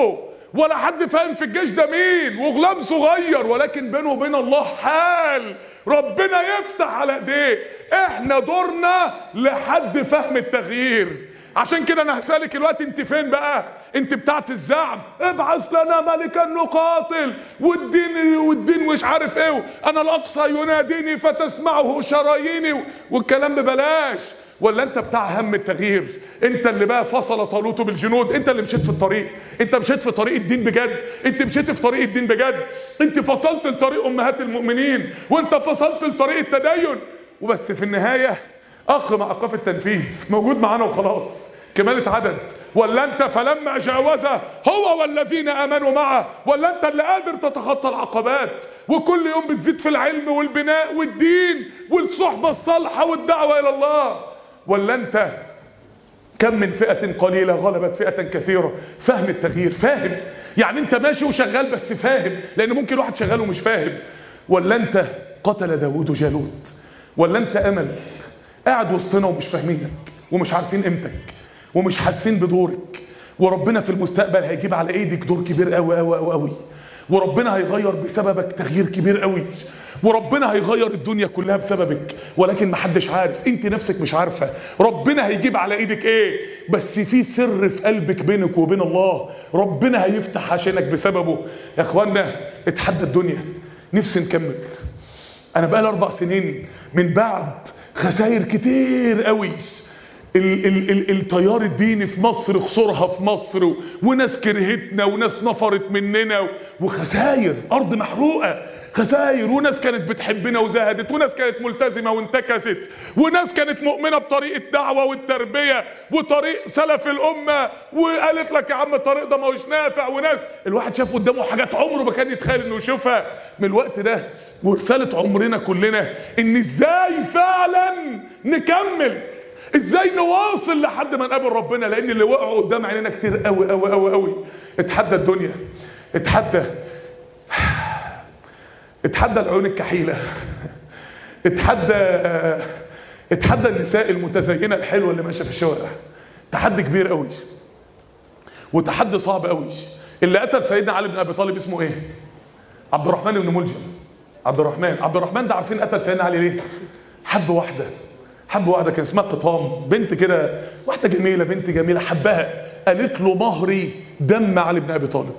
S1: ولا حد فاهم في الجيش ده مين وغلام صغير ولكن بينه وبين الله حال ربنا يفتح على ايديه احنا دورنا لحد فهم التغيير عشان كده انا هسألك الوقت انت فين بقى انت بتاعت الزعم ابعث لنا ملكا نقاتل والدين والدين مش عارف ايه انا الاقصى يناديني فتسمعه شراييني والكلام ببلاش ولا انت بتاع هم التغيير انت اللي بقى فصل طالوت بالجنود انت اللي مشيت في الطريق انت مشيت في طريق الدين بجد انت مشيت في طريق الدين بجد انت فصلت لطريق امهات المؤمنين وانت فصلت لطريق التدين وبس في النهايه اخ مع ايقاف التنفيذ موجود معانا وخلاص كمالة عدد ولا انت فلما جاوزه هو والذين امنوا معه ولا انت اللي قادر تتخطى العقبات وكل يوم بتزيد في العلم والبناء والدين والصحبة الصالحة والدعوة الى الله ولا انت كم من فئة قليلة غلبت فئة كثيرة فهم التغيير فاهم يعني انت ماشي وشغال بس فاهم لان ممكن واحد شغال ومش فاهم ولا انت قتل داود جالوت ولا انت امل قاعد وسطنا ومش فاهمينك ومش عارفين قيمتك ومش حاسين بدورك وربنا في المستقبل هيجيب على ايدك دور كبير قوي قوي قوي قوي وربنا هيغير بسببك تغيير كبير قوي وربنا هيغير الدنيا كلها بسببك ولكن محدش عارف انت نفسك مش عارفه ربنا هيجيب على ايدك ايه بس في سر في قلبك بينك وبين الله ربنا هيفتح عشانك بسببه يا اخوانا اتحدى الدنيا نفسي نكمل انا بقى اربع سنين من بعد خسائر كتير قوي ال ال ال التيار الديني في مصر خسرها في مصر و- وناس كرهتنا وناس نفرت مننا و- وخساير ارض محروقه خساير وناس كانت بتحبنا وزهدت وناس كانت ملتزمه وانتكست وناس كانت مؤمنه بطريق الدعوه والتربيه وطريق سلف الامه وقالت لك يا عم الطريق ده ما هوش نافع وناس الواحد شاف قدامه حاجات عمره ما كان يتخيل انه يشوفها من الوقت ده ورساله عمرنا كلنا ان ازاي فعلا نكمل ازاي نواصل لحد ما نقابل ربنا لان اللي وقعوا قدام عينينا كتير قوي قوي قوي قوي اتحدى الدنيا اتحدى اتحدى العيون الكحيله اتحدى اتحدى النساء المتزينه الحلوه اللي ماشيه في الشوارع تحدي كبير قوي وتحدي صعب قوي اللي قتل سيدنا علي بن ابي طالب اسمه ايه عبد الرحمن بن ملجم عبد الرحمن عبد الرحمن ده عارفين قتل سيدنا علي ليه حب واحده حب واحده كان اسمها قطام بنت كده واحده جميله بنت جميله حبها قالت له مهري دم علي بن ابي طالب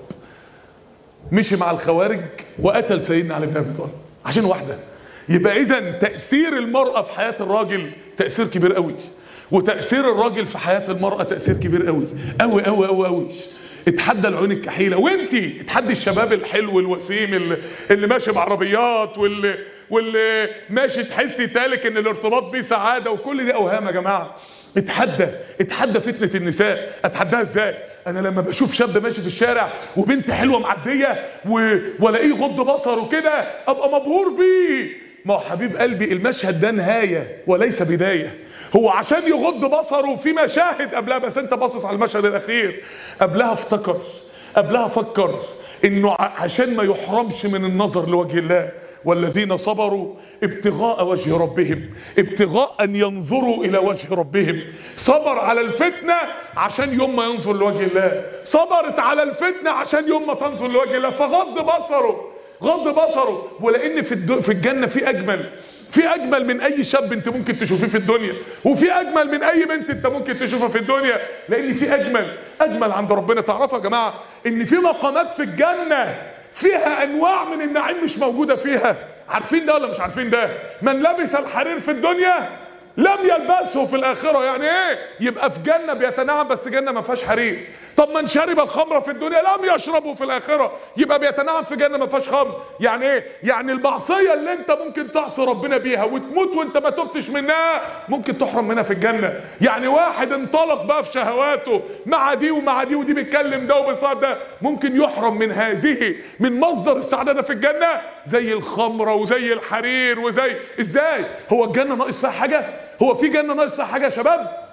S1: مشي مع الخوارج وقتل سيدنا علي بن ابي طالب عشان واحده يبقى اذا تاثير المراه في حياه الراجل تاثير كبير قوي وتاثير الراجل في حياه المراه تاثير كبير قوي قوي قوي قوي قوي اتحدى العيون الكحيله وانتي اتحدي الشباب الحلو الوسيم اللي, اللي ماشي بعربيات واللي واللي ماشي تحسي تالك ان الارتباط بيه سعاده وكل دي اوهام يا جماعه اتحدى اتحدى فتنه النساء اتحداها ازاي انا لما بشوف شاب ماشي في الشارع وبنت حلوه معديه و... والاقيه يغض بصره كده ابقى مبهور بيه ما هو حبيب قلبي المشهد ده نهايه وليس بدايه هو عشان يغض بصره في مشاهد قبلها بس انت باصص على المشهد الاخير قبلها افتكر قبلها فكر انه ع- عشان ما يحرمش من النظر لوجه الله والذين صبروا ابتغاء وجه ربهم ابتغاء ان ينظروا الى وجه ربهم صبر على الفتنه عشان يوم ما ينظر لوجه الله صبرت على الفتنه عشان يوم ما تنظر لوجه الله فغض بصره غض بصره ولان في الد- في الجنه في اجمل في اجمل من اي شاب انت ممكن تشوفيه في الدنيا وفي اجمل من اي بنت انت ممكن تشوفها في الدنيا لان في اجمل اجمل عند ربنا تعرفوا يا جماعه ان في مقامات في الجنه فيها انواع من النعيم مش موجوده فيها عارفين ده ولا مش عارفين ده من لبس الحرير في الدنيا لم يلبسه في الاخره يعني ايه يبقى في جنه بيتنعم بس جنه ما فيهاش حرير طب من شرب الخمر في الدنيا لم يشربه في الاخره يبقى بيتنعم في جنه ما فيهاش خمر يعني ايه يعني المعصيه اللي انت ممكن تعصي ربنا بيها وتموت وانت ما تبتش منها ممكن تحرم منها في الجنه يعني واحد انطلق بقى في شهواته مع دي ومع دي ودي بيتكلم ده وبيصاد ده ممكن يحرم من هذه من مصدر السعاده في الجنه زي الخمره وزي الحرير وزي ازاي هو الجنه ناقص فيها حاجه هو في جنه ناقص فيها حاجه يا شباب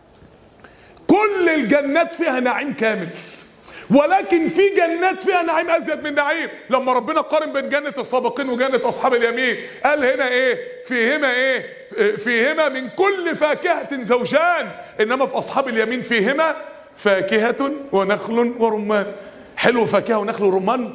S1: كل الجنات فيها نعيم كامل ولكن في جنات فيها نعيم ازيد من نعيم لما ربنا قارن بين جنه السابقين وجنه اصحاب اليمين قال هنا ايه فيهما ايه فيهما من كل فاكهه زوجان انما في اصحاب اليمين فيهما فاكهه ونخل ورمان حلو فاكهه ونخل ورمان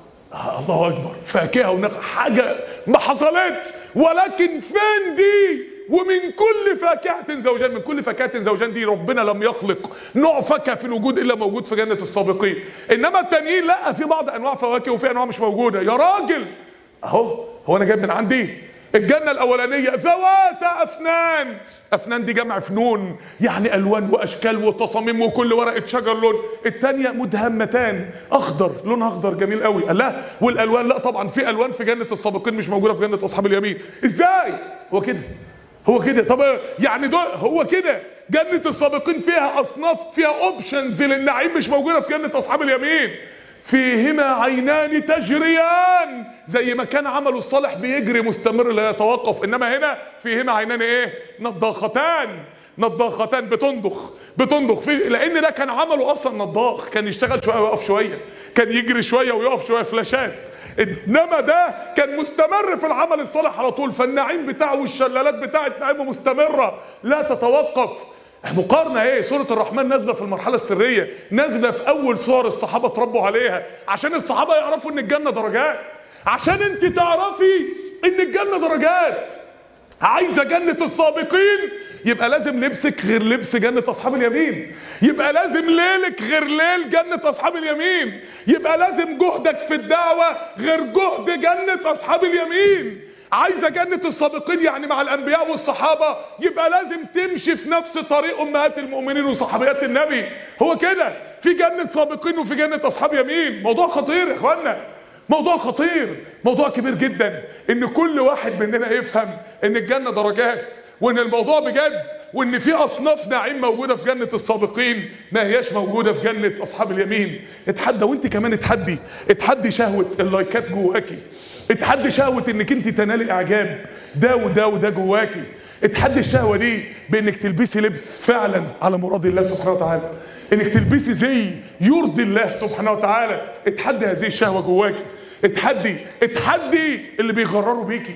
S1: آه الله اكبر فاكهه ونخل حاجه ما حصلتش ولكن فين دي ومن كل فاكهة زوجان من كل فاكهة زوجان دي ربنا لم يخلق نوع فاكهة في الوجود إلا موجود في جنة السابقين إنما التانيين لا في بعض أنواع فواكه وفي أنواع مش موجودة يا راجل أهو هو أنا جايب من عندي الجنة الأولانية ذوات أفنان أفنان دي جمع فنون يعني ألوان وأشكال وتصاميم وكل ورقة شجر لون التانية مدهمتان أخضر لون أخضر جميل قوي لا والألوان لا طبعا في ألوان في جنة السابقين مش موجودة في جنة أصحاب اليمين إزاي هو كده هو كده طب يعني دول هو كده جنة السابقين فيها أصناف فيها أوبشنز للنعيم مش موجودة في جنة أصحاب اليمين فيهما عينان تجريان زي ما كان عمله الصالح بيجري مستمر لا يتوقف انما هنا فيهما عينان ايه نضاختان نضاختان بتنضخ بتنضخ في لان ده كان عمله اصلا نضاخ كان يشتغل شويه ويقف شويه كان يجري شويه ويقف شويه فلاشات انما ده كان مستمر في العمل الصالح على طول فالنعيم بتاعه والشلالات بتاعت نعيمه مستمره لا تتوقف مقارنة ايه سورة الرحمن نازلة في المرحلة السرية نازلة في اول صور الصحابة اتربوا عليها عشان الصحابة يعرفوا ان الجنة درجات عشان انت تعرفي ان الجنة درجات عايزة جنة السابقين يبقى لازم لبسك غير لبس جنة أصحاب اليمين يبقى لازم ليلك غير ليل جنة أصحاب اليمين يبقى لازم جهدك في الدعوة غير جهد جنة أصحاب اليمين عايزة جنة السابقين يعني مع الأنبياء والصحابة يبقى لازم تمشي في نفس طريق أمهات المؤمنين وصحابيات النبي هو كده في جنة سابقين وفي جنة أصحاب يمين موضوع خطير يا إخوانا موضوع خطير موضوع كبير جدا ان كل واحد مننا يفهم ان الجنة درجات وان الموضوع بجد وان في اصناف نعيم موجوده في جنه السابقين ما هياش موجوده في جنه اصحاب اليمين اتحدى وانت كمان اتحدي اتحدي شهوه اللايكات جواكي اتحدي شهوه انك انت تنالي اعجاب ده وده وده جواكي اتحدي الشهوه دي بانك تلبسي لبس فعلا على مراد الله سبحانه وتعالى انك تلبسي زي يرضي الله سبحانه وتعالى اتحدي هذه الشهوه جواكي اتحدي اتحدي اللي بيغرروا بيكي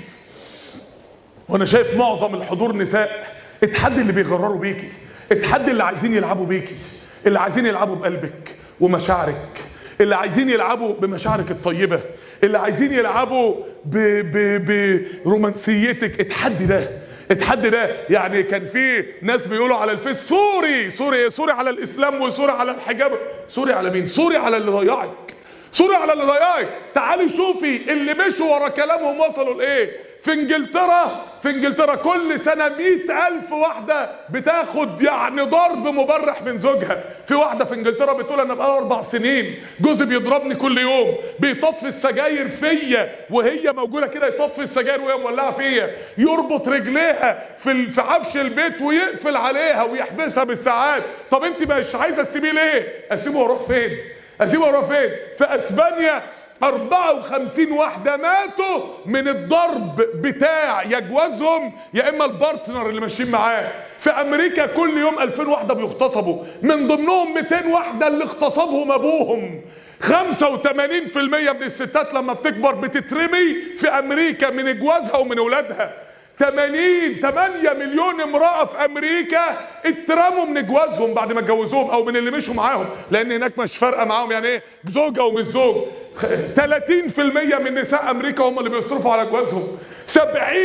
S1: وانا شايف معظم الحضور نساء اتحدي اللي بيغرروا بيكي اتحدي اللي عايزين يلعبوا بيكي اللي عايزين يلعبوا بقلبك ومشاعرك اللي عايزين يلعبوا بمشاعرك الطيبة اللي عايزين يلعبوا ب... ب... برومانسيتك اتحدي ده اتحدي ده يعني كان في ناس بيقولوا على الفيس سوري سوري سوري على الاسلام وسوري على الحجاب سوري على مين سوري على اللي ضيعك سوري على اللي ضيعك تعالي شوفي اللي مشوا ورا كلامهم وصلوا لايه في انجلترا في انجلترا كل سنة مئة ألف واحدة بتاخد يعني ضرب مبرح من زوجها في واحدة في انجلترا بتقول أنا بقى أربع سنين جوزي بيضربني كل يوم بيطفي السجاير فيا وهي موجودة كده يطفي السجاير وهي مولعة فيا يربط رجليها في في عفش البيت ويقفل عليها ويحبسها بالساعات طب أنت مش عايزة تسيبيه ليه؟ أسيبه وأروح فين؟ أسيبه وأروح فين؟ في أسبانيا 54 واحدة ماتوا من الضرب بتاع يا جوازهم يا اما البارتنر اللي ماشيين معاه في امريكا كل يوم 2000 واحدة بيغتصبوا من ضمنهم 200 واحدة اللي اغتصبهم ابوهم 85% من الستات لما بتكبر بتترمي في امريكا من جوازها ومن اولادها 80 8 مليون امرأة في أمريكا اترموا من جوازهم بعد ما اتجوزوهم أو من اللي مشوا معاهم لأن هناك مش فارقة معاهم يعني إيه زوجة ومش زوج 30% من نساء أمريكا هم اللي بيصرفوا على جوازهم 70%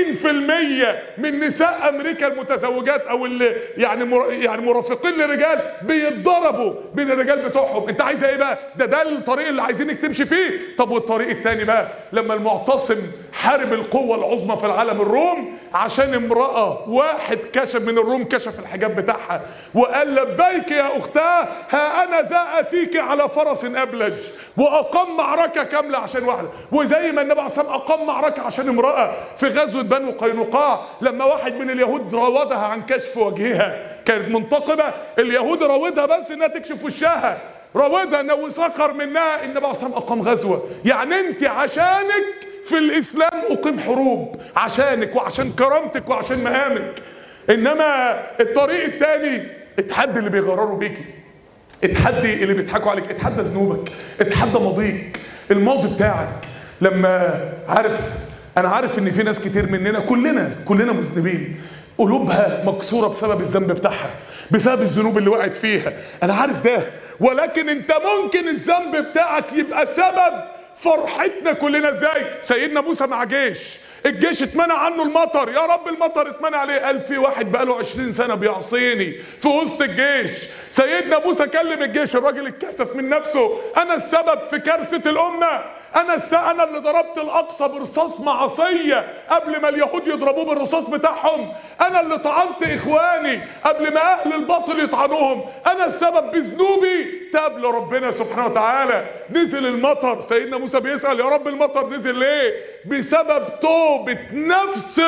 S1: من نساء أمريكا المتزوجات أو اللي يعني مر يعني مرافقين لرجال بيتضربوا من الرجال بتوعهم أنت عايزة إيه بقى؟ ده ده الطريق اللي عايزينك تمشي فيه طب والطريق التاني بقى لما المعتصم حارب القوة العظمى في العالم الروم عشان امرأة واحد كشف من الروم كشف الحجاب بتاعها وقال لبيك يا أختاه ها أنا ذا أتيك على فرس أبلج وأقام معركة كاملة عشان واحدة وزي ما النبي عليه الصلاة أقام معركة عشان امرأة في غزوة بنو قينقاع لما واحد من اليهود راودها عن كشف وجهها كانت منتقبة اليهود راودها بس إنها تكشف وشها راودها انه سخر منها النبي عليه الصلاه اقام غزوه يعني انت عشانك في الاسلام اقيم حروب عشانك وعشان كرامتك وعشان مهامك انما الطريق الثاني اتحدي اللي بيغرروا بيكي اتحدي اللي بيضحكوا عليك اتحدى ذنوبك اتحدى ماضيك الماضي بتاعك لما عارف انا عارف ان في ناس كتير مننا كلنا كلنا مذنبين قلوبها مكسورة بسبب الذنب بتاعها بسبب الذنوب اللي وقعت فيها انا عارف ده ولكن انت ممكن الذنب بتاعك يبقى سبب فرحتنا كلنا ازاي سيدنا موسى مع جيش الجيش اتمنع عنه المطر يا رب المطر اتمنع عليه قال في واحد بقاله 20 سنه بيعصيني في وسط الجيش سيدنا موسى كلم الجيش الراجل اتكسف من نفسه انا السبب في كارثه الامه انا الس... انا اللي ضربت الاقصى برصاص معصيه قبل ما اليهود يضربوه بالرصاص بتاعهم انا اللي طعنت اخواني قبل ما اهل الباطل يطعنوهم انا السبب بذنوبي تاب لربنا سبحانه وتعالى نزل المطر سيدنا موسى بيسال يا رب المطر نزل ليه بسبب توبه نفس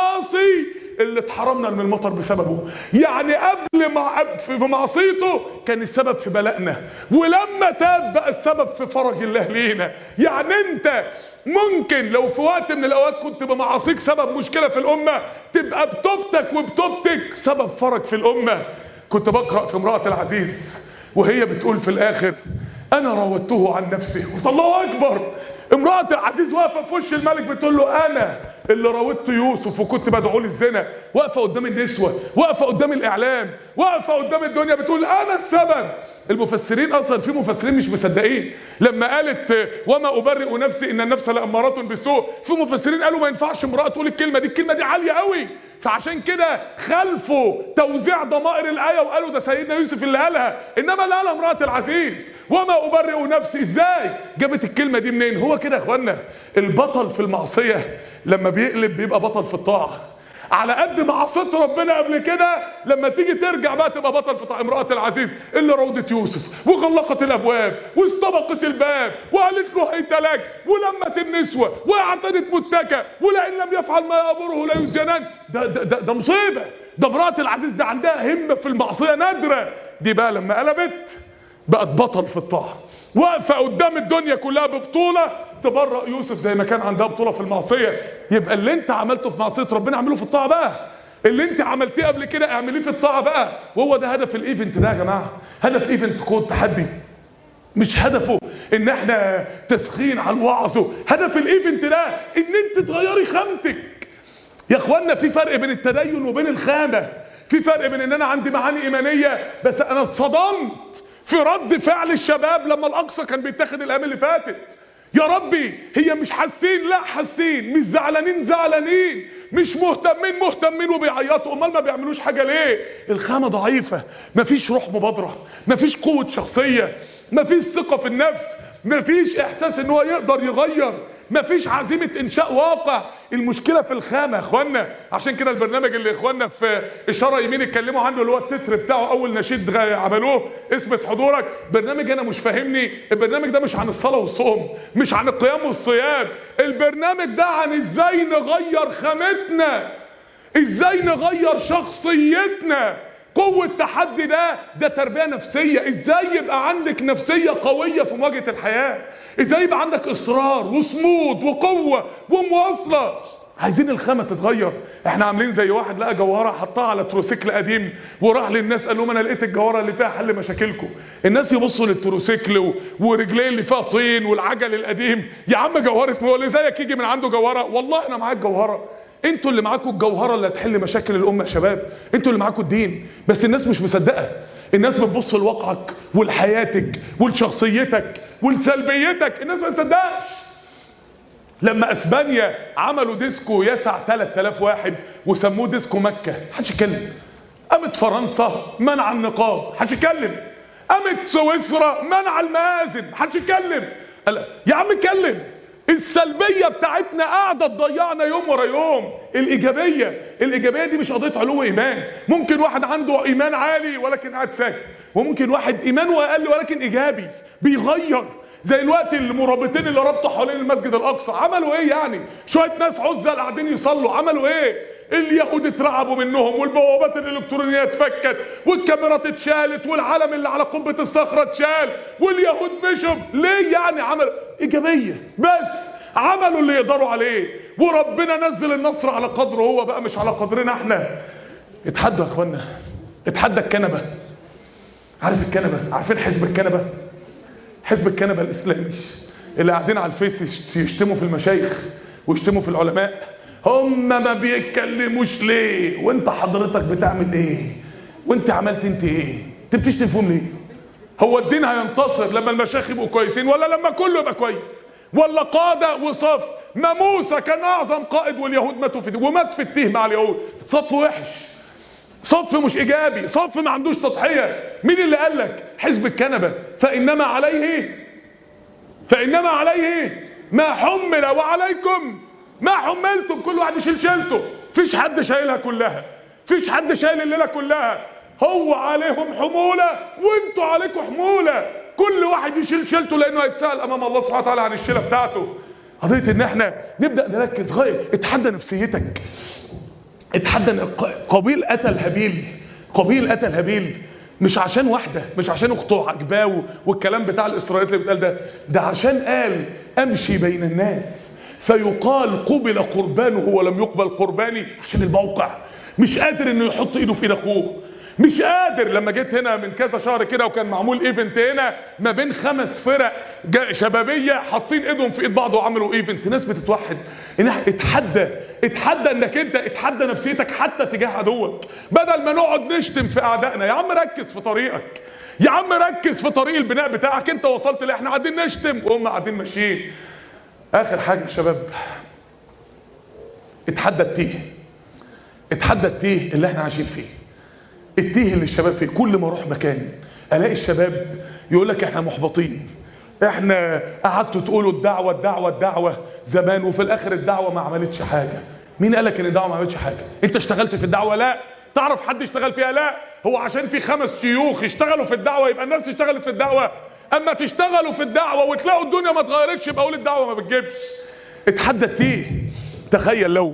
S1: العاصي اللي اتحرمنا من المطر بسببه يعني قبل ما في معصيته كان السبب في بلائنا ولما تاب بقى السبب في فرج الله لينا يعني انت ممكن لو في وقت من الاوقات كنت بمعاصيك سبب مشكله في الامه تبقى بتوبتك وبتوبتك سبب فرج في الامه كنت بقرا في امراه العزيز وهي بتقول في الاخر انا راودته عن نفسه الله اكبر امراه العزيز واقفه في وش الملك بتقول له انا اللي راودت يوسف وكنت بدعو للزنا واقفه قدام النسوه واقفه قدام الاعلام واقفه قدام الدنيا بتقول انا السبب المفسرين اصلا في مفسرين مش مصدقين لما قالت وما ابرئ نفسي ان النفس لاماره بالسوء في مفسرين قالوا ما ينفعش امراه تقول الكلمه دي الكلمه دي عاليه قوي فعشان كده خلفوا توزيع ضمائر الايه وقالوا ده سيدنا يوسف اللي قالها انما اللي قالها امراه العزيز وما ابرئ نفسي ازاي جابت الكلمه دي منين هو كده يا اخوانا البطل في المعصيه لما بيقلب بيبقى بطل في الطاعه على قد ما عصيت ربنا قبل كده لما تيجي ترجع بقى تبقى بطل في طاعة امرأة العزيز اللي روضت يوسف وغلقت الابواب واستبقت الباب وقالت له هيت لك ولمت النسوة واعتنت متكة ولئن لم يفعل ما يأمره لا يزينان ده, ده, ده, ده مصيبة ده امرأة العزيز ده عندها همة في المعصية نادرة دي بقى لما قلبت بقت بطل في الطاعة واقفة قدام الدنيا كلها ببطولة تبرأ يوسف زي ما كان عندها بطولة في المعصية يبقى اللي انت عملته في معصية ربنا اعمله في الطاعة بقى اللي انت عملتيه قبل كده اعمليه في الطاعة بقى وهو ده هدف الايفنت ده يا جماعة هدف ايفنت كود تحدي مش هدفه ان احنا تسخين على الوعظ هدف الايفنت ده ان انت تغيري خامتك يا اخوانا في فرق بين التدين وبين الخامة في فرق بين ان انا عندي معاني ايمانية بس انا اتصدمت في رد فعل الشباب لما الاقصى كان بيتاخد الايام اللي فاتت يا ربي هي مش حاسين لا حاسين مش زعلانين زعلانين مش مهتمين مهتمين وبيعيطوا امال ما بيعملوش حاجه ليه الخامه ضعيفه مفيش روح مبادره مفيش قوه شخصيه مفيش ثقه في النفس مفيش احساس ان هو يقدر يغير مفيش عزيمة إنشاء واقع المشكلة في الخامة يا إخوانا عشان كده البرنامج اللي إخوانا في إشارة يمين اتكلموا عنه اللي هو التتر بتاعه أول نشيد عملوه اثبت حضورك برنامج أنا مش فاهمني البرنامج ده مش عن الصلاة والصوم مش عن القيام والصيام البرنامج ده عن إزاي نغير خامتنا إزاي نغير شخصيتنا قوة التحدي ده ده تربية نفسية ازاي يبقى عندك نفسية قوية في مواجهة الحياة ازاي يبقى عندك اصرار وصمود وقوة ومواصلة عايزين الخامة تتغير احنا عاملين زي واحد لقى جوهرة حطها على تروسيكل قديم وراح للناس قال لهم انا لقيت الجوهرة اللي فيها حل مشاكلكم الناس يبصوا للتروسيكل و... ورجليه اللي فيها طين والعجل القديم يا عم جوهرة هو اللي زيك يجي من عنده جوهرة والله انا معاك جوهرة انتوا اللي معاكم الجوهره اللي هتحل مشاكل الامه يا شباب انتوا اللي معاكم الدين بس الناس مش مصدقه الناس بتبص لواقعك ولحياتك ولشخصيتك ولسلبيتك الناس ما تصدقش لما اسبانيا عملوا ديسكو يسع 3000 واحد وسموه ديسكو مكه محدش يتكلم قامت فرنسا منع النقاب محدش يتكلم قامت سويسرا منع المآذن محدش يتكلم يا عم اتكلم السلبيه بتاعتنا قاعده تضيعنا يوم ورا يوم الايجابيه الايجابيه دي مش قضيه علو ايمان ممكن واحد عنده ايمان عالي ولكن قاعد ساكت وممكن واحد ايمانه اقل ولكن ايجابي بيغير زي الوقت المرابطين اللي ربطوا حوالين المسجد الاقصى عملوا ايه يعني شويه ناس عزل قاعدين يصلوا عملوا ايه اليهود اترعبوا منهم والبوابات الالكترونيه اتفكت والكاميرات اتشالت والعلم اللي على قبه الصخره اتشال واليهود مشوا ليه يعني عمل ايجابيه بس عملوا اللي يقدروا عليه وربنا نزل النصر على قدره هو بقى مش على قدرنا احنا اتحدوا يا اخوانا اتحدى الكنبه عارف الكنبه عارفين حزب الكنبه حزب الكنبه الاسلامي اللي قاعدين على الفيس يشتموا في المشايخ ويشتموا في العلماء هم ما بيتكلموش ليه وانت حضرتك بتعمل ايه وانت عملت انت ايه انت بتشتم فيهم ليه هو الدين هينتصر لما المشايخ يبقوا كويسين ولا لما كله يبقى كويس ولا قادة وصف ما موسى كان اعظم قائد واليهود ماتوا في ومات في التيه مع اليهود صف وحش صف مش ايجابي صف ما عندوش تضحيه مين اللي قال لك حزب الكنبه فانما عليه فانما عليه ما حمل وعليكم ما حملتم كل واحد يشيل شيلته فيش حد شايلها كلها فيش حد شايل الليله كلها هو عليهم حموله وانتوا عليكم حموله كل واحد يشيل شيلته لانه هيتسال امام الله سبحانه وتعالى عن الشيله بتاعته قضيه ان احنا نبدا نركز غايه اتحدى نفسيتك اتحدى ان قابيل قتل هابيل قابيل قتل هابيل مش عشان واحدة مش عشان اخته عجباه والكلام بتاع الاسرائيليات اللي بيتقال ده ده عشان قال امشي بين الناس فيقال قبل قربانه ولم يقبل قرباني عشان الموقع مش قادر انه يحط ايده في ايد اخوه مش قادر لما جيت هنا من كذا شهر كده وكان معمول ايفنت هنا ما بين خمس فرق جا- شبابيه حاطين ايدهم في ايد بعض وعملوا ايفنت ناس بتتوحد إن إحنا- اتحدى اتحدى انك انت اتحدى نفسيتك حتى تجاه عدوك بدل ما نقعد نشتم في اعدائنا يا عم ركز في طريقك يا عم ركز في طريق البناء بتاعك انت وصلت اللي احنا قاعدين نشتم وهم قاعدين ماشيين اخر حاجه يا شباب اتحدى التيه اتحدى التيه اللي احنا عايشين فيه التيه اللي الشباب فيه كل ما اروح مكان الاقي الشباب يقول لك احنا محبطين احنا قعدتوا تقولوا الدعوه الدعوه الدعوه زمان وفي الاخر الدعوه ما عملتش حاجه مين قالك ان الدعوه ما عملتش حاجه انت اشتغلت في الدعوه لا تعرف حد اشتغل فيها لا هو عشان في خمس شيوخ اشتغلوا في الدعوه يبقى الناس اشتغلت في الدعوه اما تشتغلوا في الدعوه وتلاقوا الدنيا ما اتغيرتش يبقى قول الدعوه ما بتجيبش اتحدى التيه تخيل لو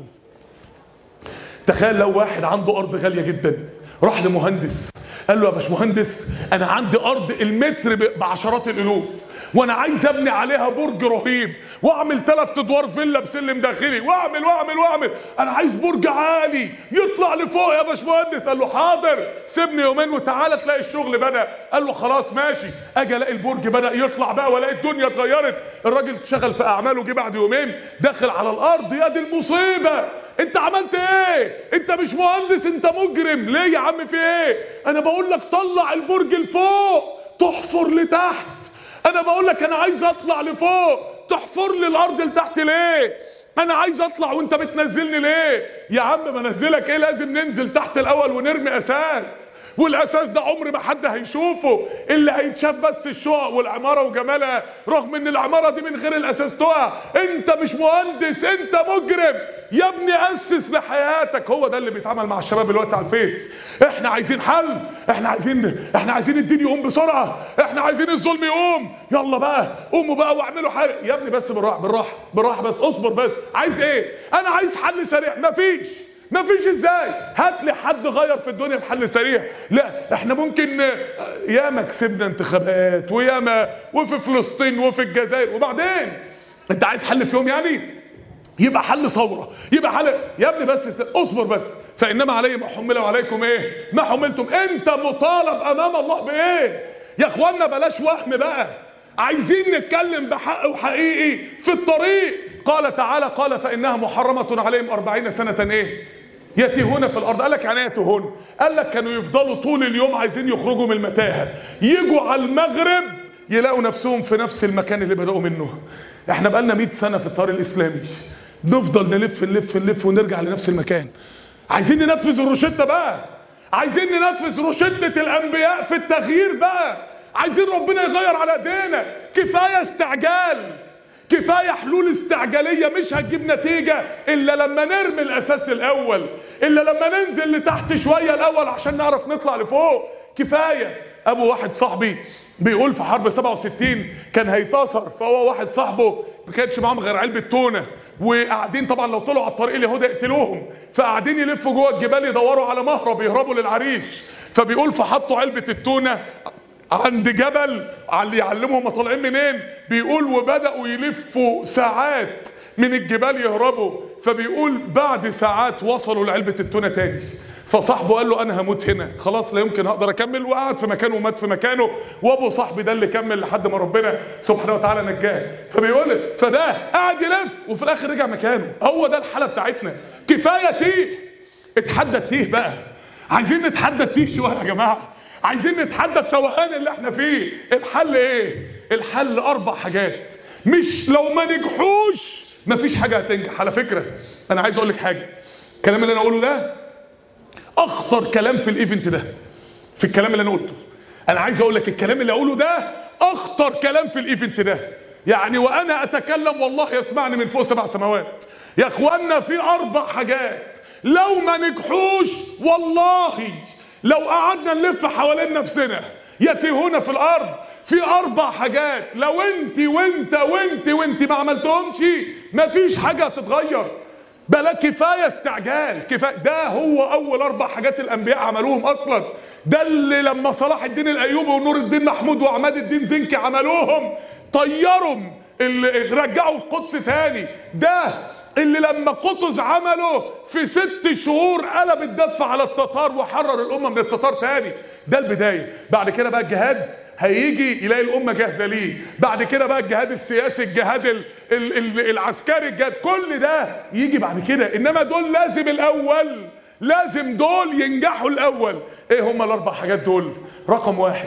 S1: تخيل لو واحد عنده ارض غاليه جدا راح لمهندس قال له يا باشمهندس انا عندي ارض المتر ب- بعشرات الالوف وانا عايز ابني عليها برج رهيب واعمل ثلاث ادوار فيلا بسلم داخلي واعمل واعمل واعمل انا عايز برج عالي يطلع لفوق يا باشمهندس قال له حاضر سيبني يومين وتعالى تلاقي الشغل بدا قال له خلاص ماشي اجي الاقي البرج بدا يطلع بقى والاقي الدنيا اتغيرت الراجل شغل في اعماله جه بعد يومين داخل على الارض يا دي المصيبه انت عملت ايه انت مش مهندس انت مجرم ليه يا عم في ايه انا بقول لك طلع البرج لفوق تحفر لتحت انا بقول لك انا عايز اطلع لفوق تحفر لي الارض لتحت ليه انا عايز اطلع وانت بتنزلني ليه يا عم بنزلك ايه لازم ننزل تحت الاول ونرمي اساس والاساس ده عمر ما حد هيشوفه اللي هيتشاف بس الشقق والعماره وجمالها رغم ان العماره دي من غير الاساس تقع انت مش مهندس انت مجرم يا ابني اسس لحياتك هو ده اللي بيتعمل مع الشباب دلوقتي على الفيس احنا عايزين حل احنا عايزين احنا عايزين الدين يقوم بسرعه احنا عايزين الظلم يقوم يلا بقى قوموا بقى واعملوا حاجه يا ابني بس بالراحه بالراحه بالراحه بس اصبر بس عايز ايه انا عايز حل سريع مفيش مفيش ازاي هات لي حد غير في الدنيا بحل سريع لا احنا ممكن آه، ياما كسبنا انتخابات وياما وفي فلسطين وفي الجزائر وبعدين انت عايز حل في يوم يعني يبقى حل ثوره يبقى حل يا ابني بس است- اصبر بس فانما علي ما حمل وعليكم ايه ما حملتم انت مطالب امام الله بايه يا اخوانا بلاش وهم بقى عايزين نتكلم بحق وحقيقي في الطريق قال تعالى قال فانها محرمه عليهم أربعين سنه ايه يتيهون في الارض قال لك يعني ايه يتيهون قال لك كانوا يفضلوا طول اليوم عايزين يخرجوا من المتاهه يجوا على المغرب يلاقوا نفسهم في نفس المكان اللي بدأوا منه احنا بقالنا 100 سنه في الطريق الاسلامي نفضل نلف نلف نلف ونرجع لنفس المكان عايزين ننفذ الروشته بقى عايزين ننفذ روشته الانبياء في التغيير بقى عايزين ربنا يغير على ايدينا كفايه استعجال كفايه حلول استعجاليه مش هتجيب نتيجه الا لما نرمي الاساس الاول الا لما ننزل لتحت شويه الاول عشان نعرف نطلع لفوق كفايه ابو واحد صاحبي بيقول في حرب 67 كان هيتاثر فهو واحد صاحبه ما كانش معاهم غير علبه تونه وقاعدين طبعا لو طلعوا على الطريق اليهود يقتلوهم فقاعدين يلفوا جوه الجبال يدوروا على مهرب يهربوا للعريش فبيقول فحطوا علبه التونه عند جبل على يعلمهم هم طالعين منين بيقول وبداوا يلفوا ساعات من الجبال يهربوا فبيقول بعد ساعات وصلوا لعلبه التونه تاني فصاحبه قال له انا هموت هنا خلاص لا يمكن هقدر اكمل وقعد في مكانه ومات في مكانه وابو صاحبي ده اللي كمل لحد ما ربنا سبحانه وتعالى نجاه فبيقول فده قعد يلف وفي الاخر رجع مكانه هو ده الحاله بتاعتنا كفايه تيه اتحدى التيه بقى عايزين نتحدى التيه شويه يا جماعه عايزين نتحدى التوهان اللي احنا فيه الحل ايه الحل اربع حاجات مش لو ما نجحوش مفيش حاجه هتنجح على فكره انا عايز اقول لك حاجه الكلام اللي انا اقوله ده اخطر كلام في الايفنت ده في الكلام اللي انا قلته انا عايز اقول لك الكلام اللي اقوله ده اخطر كلام في الايفنت ده يعني وانا اتكلم والله يسمعني من فوق سبع سماوات يا اخوانا في اربع حاجات لو ما نجحوش والله لو قعدنا نلف حوالين نفسنا يتيهونا في الارض في اربع حاجات لو انت وانت وانت وانت ما عملتهمش مفيش حاجه هتتغير بلا كفايه استعجال كفايه ده هو اول اربع حاجات الانبياء عملوهم اصلا ده اللي لما صلاح الدين الايوبي ونور الدين محمود وعماد الدين زنكي عملوهم طيرهم اللي رجعوا القدس تاني ده اللي لما قطز عمله في ست شهور قلب الدفة على التتار وحرر الأمة من التتار تاني ده البداية بعد كده بقى الجهاد هيجي يلاقي الأمة جاهزة ليه بعد كده بقى الجهاد السياسي الجهاد ال ال ال العسكري الجهاد كل ده يجي بعد كده إنما دول لازم الأول لازم دول ينجحوا الأول إيه هم الأربع حاجات دول رقم واحد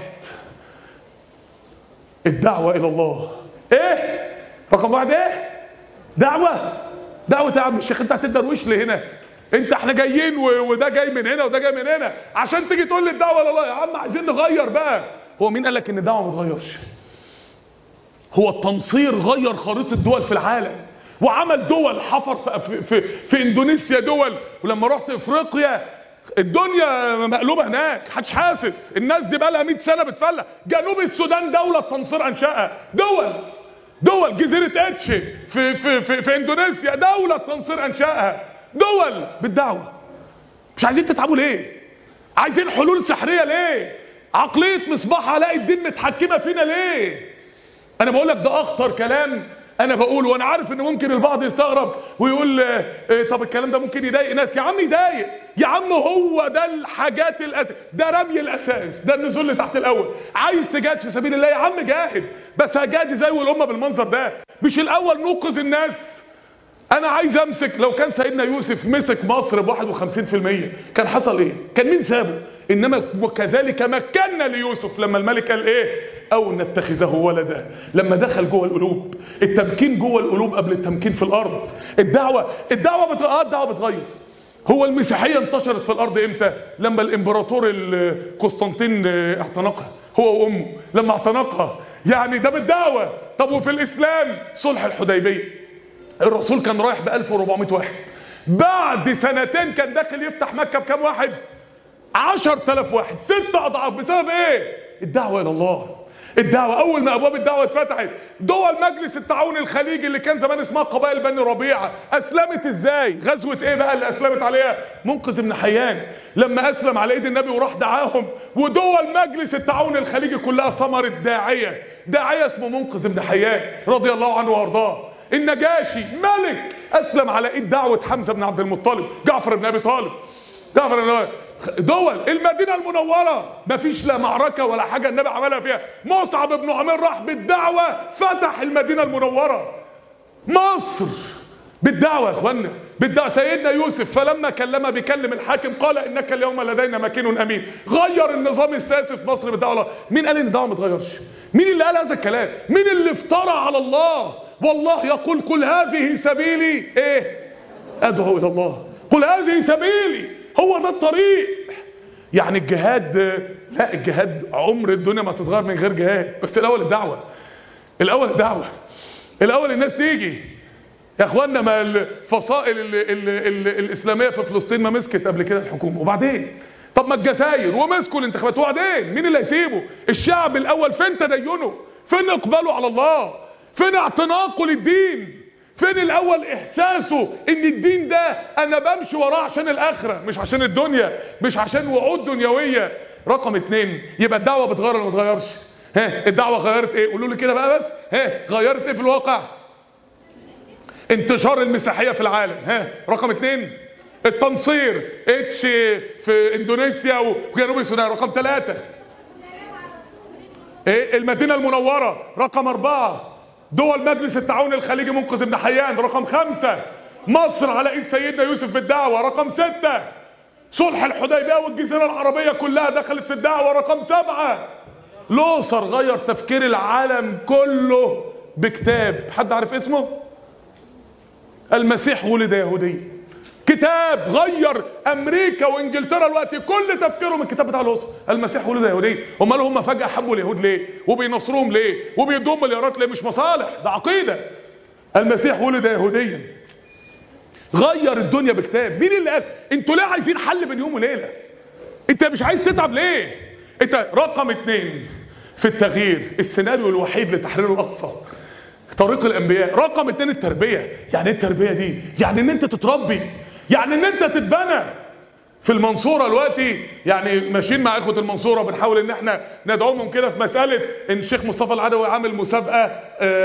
S1: الدعوة إلى الله إيه رقم واحد إيه دعوة دعوة يا عم الشيخ انت هتدرويش لي هنا انت احنا جايين و- وده جاي من هنا وده جاي من هنا عشان تيجي تقول لي الدعوه لا لا يا عم عايزين نغير بقى هو مين قال لك ان الدعوه ما تغيرش هو التنصير غير خريطه الدول في العالم وعمل دول حفر في, في, في, في اندونيسيا دول ولما رحت افريقيا الدنيا مقلوبه هناك محدش حاسس الناس دي بقى لها 100 سنه بتفلح جنوب السودان دوله التنصير انشاها دول دول جزيره اتش في في في, في اندونيسيا دوله التنصير انشاها دول بالدعوه مش عايزين تتعبوا ليه عايزين حلول سحريه ليه عقليه مصباح علاء الدين متحكمه فينا ليه انا بقول لك ده اخطر كلام انا بقوله وانا عارف ان ممكن البعض يستغرب ويقول آه، آه، طب الكلام ده ممكن يضايق ناس يا عم يضايق يا عم هو ده الحاجات الاساس ده رمي الاساس ده النزول لتحت الاول عايز تجاهد في سبيل الله يا عم جاهد بس هجاهد ازاي والامه بالمنظر ده مش الاول نوقظ الناس انا عايز امسك لو كان سيدنا يوسف مسك مصر ب 51% كان حصل ايه كان مين سابه انما وكذلك مكنا ليوسف لما الملك قال ايه او نتخذه ولدا لما دخل جوه القلوب التمكين جوه القلوب قبل التمكين في الارض الدعوه الدعوه بت... آه الدعوه بتغير هو المسيحيه انتشرت في الارض امتى لما الامبراطور ال- قسطنطين آه، اعتنقها هو وامه لما اعتنقها يعني ده بالدعوه طب وفي الاسلام صلح الحديبيه الرسول كان رايح ب 1400 واحد بعد سنتين كان داخل يفتح مكة بكام واحد 10000 واحد ست أضعاف بسبب إيه الدعوة إلى الله الدعوة أول ما أبواب الدعوة اتفتحت دول مجلس التعاون الخليجي اللي كان زمان اسمها قبائل بني ربيعة أسلمت إزاي غزوة إيه بقى اللي أسلمت عليها منقذ بن حيان لما أسلم على إيد النبي وراح دعاهم ودول مجلس التعاون الخليجي كلها ثمرت داعية داعية اسمه منقذ بن حيان رضي الله عنه وأرضاه النجاشي ملك اسلم على ايد دعوه حمزه بن عبد المطلب جعفر بن ابي طالب جعفر بن أبي- دول المدينه المنوره مفيش لا معركه ولا حاجه النبي عملها فيها مصعب بن عمير راح بالدعوه فتح المدينه المنوره مصر بالدعوة يا اخوانا بالدعوة سيدنا يوسف فلما كلم بيكلم الحاكم قال انك اليوم لدينا مكين امين غير النظام السياسي في مصر بالدعوة الله. مين قال ان الدعوة ما تغيرش مين اللي قال هذا الكلام مين اللي افترى على الله والله يقول قل هذه سبيلي ايه ادعو الى الله قل هذه سبيلي هو ده الطريق يعني الجهاد لا الجهاد عمر الدنيا ما تتغير من غير جهاد بس الاول الدعوة الاول الدعوة الاول الناس تيجي يا اخوانا ما الفصائل ال ال ال الاسلاميه في فلسطين ما مسكت قبل كده الحكومه وبعدين طب ما الجزائر ومسكوا الانتخابات وبعدين مين اللي هيسيبه الشعب الاول فين تدينه فين اقباله على الله فين اعتناقه للدين فين الاول احساسه ان الدين ده انا بمشي وراه عشان الاخره مش عشان الدنيا مش عشان وعود دنيويه رقم اتنين يبقى الدعوه بتغير ولا ما بتغيرش ها الدعوه غيرت ايه قولوا لي كده بقى بس ها غيرت ايه في الواقع انتشار المسيحيه في العالم ها رقم اتنين التنصير اتش في اندونيسيا وجنوب السودان رقم ثلاثة ايه المدينة المنورة رقم أربعة دول مجلس التعاون الخليجي منقذ ابن حيان رقم خمسة مصر على ايد سيدنا يوسف بالدعوة رقم ستة صلح الحديبيه والجزيره العربيه كلها دخلت في الدعوه رقم سبعه لوثر غير تفكير العالم كله بكتاب حد عارف اسمه المسيح ولد يهوديا كتاب غير امريكا وانجلترا الوقت كل تفكيرهم الكتاب بتاع لوثر المسيح ولد يهوديا امال هم فجاه حبوا اليهود ليه وبينصروهم ليه وبيدوهم مليارات ليه مش مصالح ده عقيده المسيح ولد يهوديا غير الدنيا بكتاب مين اللي قال انتوا ليه عايزين حل بين يوم وليله انت مش عايز تتعب ليه انت رقم اتنين في التغيير السيناريو الوحيد لتحرير الاقصى طريق الانبياء رقم اتنين التربيه يعني ايه التربيه دي يعني ان انت تتربي يعني ان انت تتبنى في المنصوره دلوقتي يعني ماشيين مع اخوه المنصوره بنحاول ان احنا ندعوهم كده في مساله ان الشيخ مصطفى العدوي عامل مسابقه آه،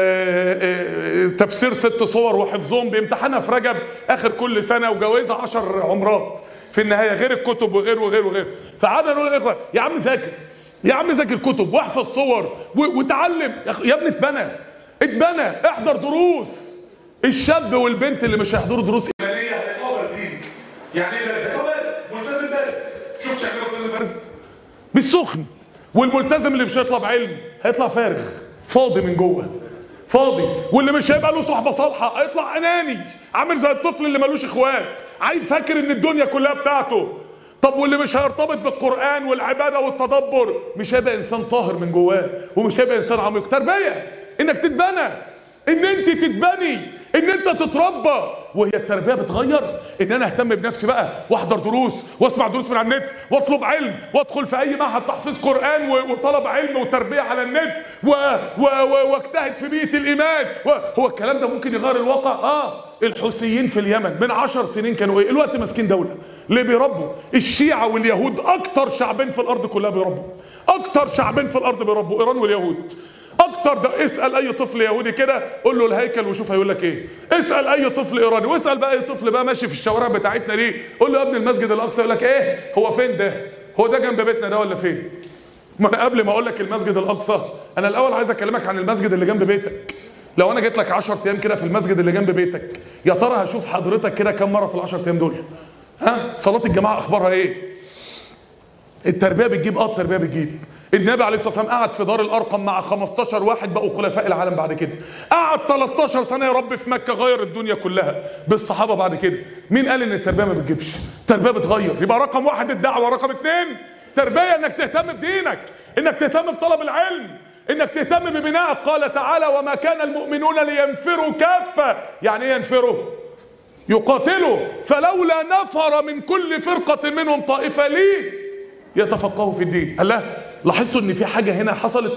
S1: آه، تفسير ست صور وحفظهم بيمتحنها في رجب اخر كل سنه وجوائزها 10 عمرات في النهايه غير الكتب وغير وغير وغير فقعدنا نقول للاخوه يا عم ذاكر يا عم ذاكر كتب واحفظ صور و- وتعلم يا أخ- يا ابني اتبنى اتبنى احضر دروس الشاب والبنت اللي مش هيحضروا دروس ايمانيه هيطلعوا باردين يعني ايه بارد؟ هيطلعوا بارد ملتزم بارد شوف شكله ملتزم بارد مش سخن والملتزم اللي مش هيطلع بعلم هيطلع فارغ فاضي من جوه فاضي واللي مش هيبقى له صحبه صالحه هيطلع اناني عامل زي الطفل اللي ملوش اخوات عايز فاكر ان الدنيا كلها بتاعته طب واللي مش هيرتبط بالقران والعباده والتدبر مش هيبقى انسان طاهر من جواه ومش هيبقى انسان عميق تربيه انك تتبنى ان انت تتبني ان انت تتربى وهي التربيه بتغير ان انا اهتم بنفسي بقى واحضر دروس واسمع دروس من على النت واطلب علم وادخل في اي معهد تحفيظ قران و- وطلب علم وتربيه على النت و- و- و- واجتهد في بيئه الايمان و- هو الكلام ده ممكن يغير الواقع اه الحوثيين في اليمن من عشر سنين كانوا ايه الوقت ماسكين دوله ليه بيربوا الشيعة واليهود اكتر شعبين في الارض كلها بيربوا اكتر شعبين في الارض بيربوا ايران واليهود اكتر ده اسال اي طفل يهودي كده قول له الهيكل وشوف هيقول لك ايه اسال اي طفل ايراني واسال بقى اي طفل بقى ماشي في الشوارع بتاعتنا ليه قول له يا ابني المسجد الاقصى يقول لك ايه هو فين ده هو ده جنب بيتنا ده ولا فين ما انا قبل ما اقول لك المسجد الاقصى انا الاول عايز اكلمك عن المسجد اللي جنب بيتك لو انا جيت لك 10 ايام كده في المسجد اللي جنب بيتك يا ترى هشوف حضرتك كده كم مره في ال 10 ايام دول ها صلاه الجماعه اخبارها ايه التربيه بتجيب اه التربيه بتجيب النبي عليه الصلاه والسلام قعد في دار الارقم مع 15 واحد بقوا خلفاء العالم بعد كده قعد 13 سنه يا رب في مكه غير الدنيا كلها بالصحابه بعد كده مين قال ان التربيه ما بتجيبش التربيه بتغير يبقى رقم واحد الدعوه رقم اتنين تربيه انك تهتم بدينك انك تهتم بطلب العلم انك تهتم ببنائك قال تعالى وما كان المؤمنون لينفروا كافه يعني ايه ينفروا يقاتلوا فلولا نفر من كل فرقة منهم طائفة ليه يتفقهوا في الدين الله لاحظتوا ان في حاجة هنا حصلت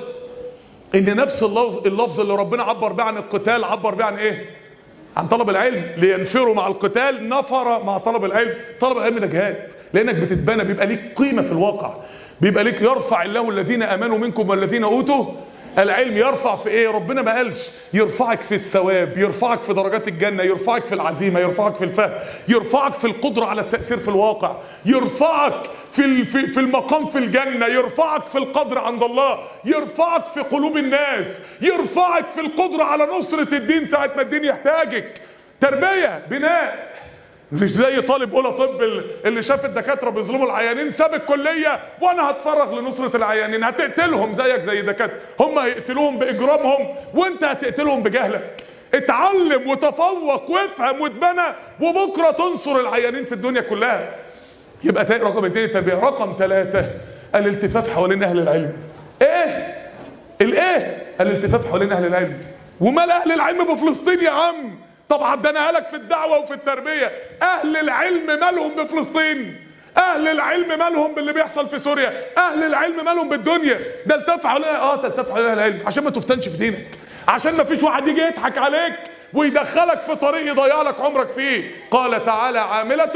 S1: ان نفس اللفظ, اللفظ اللي ربنا عبر بيه عن القتال عبر بيه عن ايه عن طلب العلم لينفروا مع القتال نفر مع طلب العلم طلب العلم ده جهاد لانك بتتبنى بيبقى ليك قيمة في الواقع بيبقى ليك يرفع الله الذين امنوا منكم والذين اوتوا العلم يرفع في ايه ربنا ما قالش يرفعك في الثواب يرفعك في درجات الجنه يرفعك في العزيمه يرفعك في الفهم يرفعك في القدره على التاثير في الواقع يرفعك في ال- في في المقام في الجنه يرفعك في القدر عند الله يرفعك في قلوب الناس يرفعك في القدره على نصره الدين ساعه ما الدين يحتاجك تربيه بناء مش زي طالب اولى طب ال- اللي شاف الدكاتره بيظلموا العيانين ساب الكليه وانا هتفرغ لنصره العيانين هتقتلهم زيك زي الدكاتره هم هيقتلوهم باجرامهم وانت هتقتلهم بجهلك اتعلم وتفوق وافهم واتبنى وبكره تنصر العيانين في الدنيا كلها يبقى تا- رقم اتنين التربيه رقم ثلاثه الالتفاف حوالين اهل العلم ايه الايه الالتفاف حوالين اهل العلم ومال اهل العلم بفلسطين يا عم طب عدناها لك في الدعوه وفي التربيه اهل العلم مالهم بفلسطين اهل العلم مالهم باللي بيحصل في سوريا اهل العلم مالهم بالدنيا ده التف حوالين اه تلتف حوالين اهل العلم عشان ما تفتنش في دينك عشان ما فيش واحد يجي يضحك عليك ويدخلك في طريق يضيع لك عمرك فيه قال تعالى عامله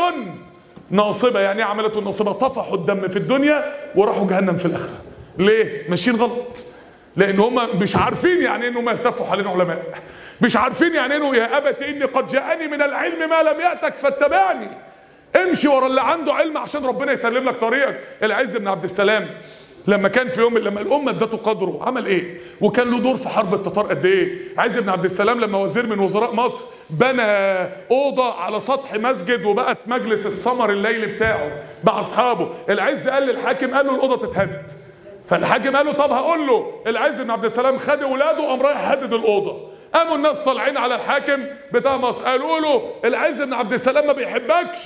S1: ناصبة يعني ايه عملته ناصبة طفحوا الدم في الدنيا وراحوا جهنم في الآخرة ليه؟ ماشيين غلط لأن هم مش عارفين يعني إيه إنهم يلتفوا حوالين علماء مش عارفين يعني إنه يا أبت إني قد جاءني من العلم ما لم يأتك فاتبعني امشي ورا اللي عنده علم عشان ربنا يسلم لك طريقك العز بن عبد السلام لما كان في يوم لما الامه ادته قدره عمل ايه وكان له دور في حرب التتار قد ايه عز بن عبد السلام لما وزير من وزراء مصر بنى اوضه على سطح مسجد وبقت مجلس السمر الليلي بتاعه مع اصحابه العز قال للحاكم قال له الاوضه تتهد فالحاكم قال له طب هقول له العز بن عبد السلام خد اولاده وقام رايح هدد الاوضه قاموا الناس طالعين على الحاكم بتاع مصر قالوا له العز بن عبد السلام ما بيحبكش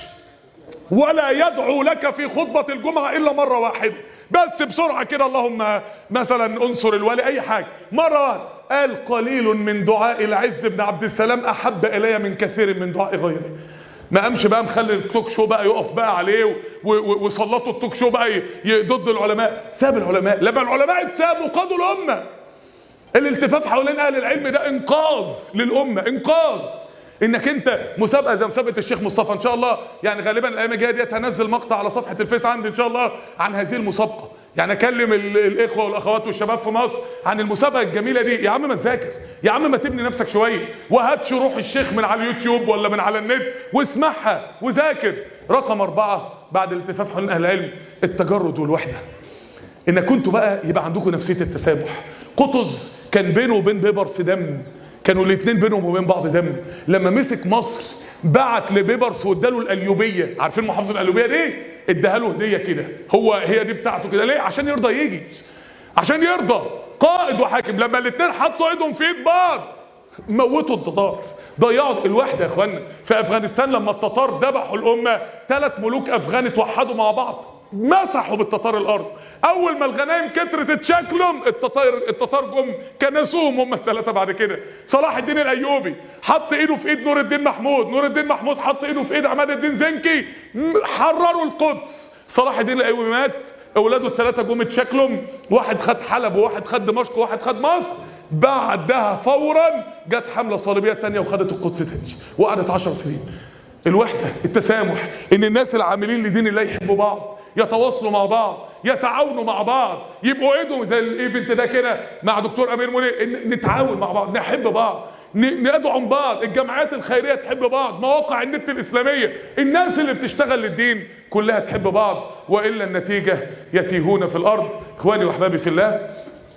S1: ولا يدعو لك في خطبة الجمعة إلا مرة واحدة بس بسرعة كده اللهم مثلا انصر الولي أي حاجة مرة واحدة قال قليل من دعاء العز بن عبد السلام أحب إلي من كثير من دعاء غيره ما قامش بقى مخلي التوك شو بقى يقف بقى عليه و- و- وسلطوا التوك شو بقى ي- ي- ضد العلماء ساب العلماء لما العلماء اتسابوا قادوا الأمة الالتفاف حوالين اهل العلم ده انقاذ للامه انقاذ انك انت مسابقه زي مسابقه الشيخ مصطفى ان شاء الله يعني غالبا الايام الجايه ديت هنزل مقطع على صفحه الفيس عندي ان شاء الله عن هذه المسابقه يعني اكلم ال- الاخوه والاخوات والشباب في مصر عن المسابقه الجميله دي يا عم ما تذاكر يا عم ما تبني نفسك شويه وهات شروح الشيخ من على اليوتيوب ولا من على النت واسمعها وذاكر رقم أربعة بعد الالتفاف حوالين أهل العلم التجرد والوحدة ان كنتوا بقى يبقى عندكم نفسيه التسامح قطز كان بينه وبين بيبرس دم كانوا الاثنين بينهم وبين بعض دم لما مسك مصر بعت لبيبرس واداله القليوبيه عارفين محافظه القليوبيه دي اداها له هديه كده هو هي دي بتاعته كده ليه عشان يرضى يجي عشان يرضى قائد وحاكم لما الاثنين حطوا ايدهم في ايد بعض موتوا التتار ضيعوا الوحده يا اخوانا في افغانستان لما التتار ذبحوا الامه ثلاث ملوك افغان اتوحدوا مع بعض مسحوا بالتتار الارض اول ما الغنايم كترت اتشكلهم التتار التتار جم كنسوهم هم الثلاثه بعد كده صلاح الدين الايوبي حط ايده في ايد نور الدين محمود نور الدين محمود حط ايده في ايد عماد الدين زنكي م- حرروا القدس صلاح الدين الايوبي مات اولاده الثلاثه جم اتشكلهم واحد خد حلب وواحد خد دمشق وواحد خد مصر بعدها فورا جت حمله صليبيه تانية وخدت القدس تاني وقعدت عشر سنين الوحده التسامح ان الناس العاملين لدين الله يحبوا بعض يتواصلوا مع بعض يتعاونوا مع بعض يبقوا ايدهم زي الايفنت ده كده مع دكتور امير منير إن نتعاون مع بعض نحب بعض ن- ندعم بعض الجمعيات الخيريه تحب بعض مواقع النت الاسلاميه الناس اللي بتشتغل للدين كلها تحب بعض والا النتيجه يتيهون في الارض اخواني واحبابي في الله